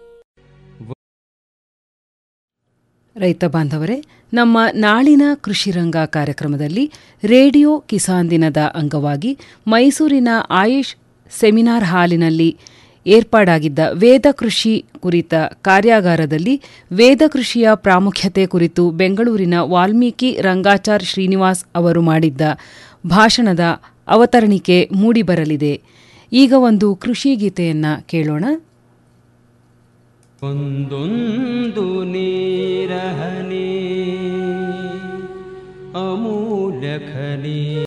ರೈತ ಬಾಂಧವರೇ ನಮ್ಮ ನಾಳಿನ ಕೃಷಿರಂಗ ಕಾರ್ಯಕ್ರಮದಲ್ಲಿ ರೇಡಿಯೋ ಕಿಸಾನ್ ದಿನದ ಅಂಗವಾಗಿ ಮೈಸೂರಿನ ಆಯುಷ್ ಸೆಮಿನಾರ್ ಹಾಲಿನಲ್ಲಿ ಏರ್ಪಾಡಾಗಿದ್ದ ವೇದ ಕೃಷಿ ಕುರಿತ ಕಾರ್ಯಾಗಾರದಲ್ಲಿ ವೇದ ಕೃಷಿಯ ಪ್ರಾಮುಖ್ಯತೆ ಕುರಿತು ಬೆಂಗಳೂರಿನ ವಾಲ್ಮೀಕಿ ರಂಗಾಚಾರ್ ಶ್ರೀನಿವಾಸ್ ಅವರು ಮಾಡಿದ್ದ ಭಾಷಣದ ಅವತರಣಿಕೆ ಮೂಡಿಬರಲಿದೆ ಈಗ ಒಂದು ಕೃಷಿ ಗೀತೆಯನ್ನ ಕೇಳೋಣ ಒಂದೊಂದು ನೀರಹನಿ ಅಮೂಲ್ಯ ಖನಿ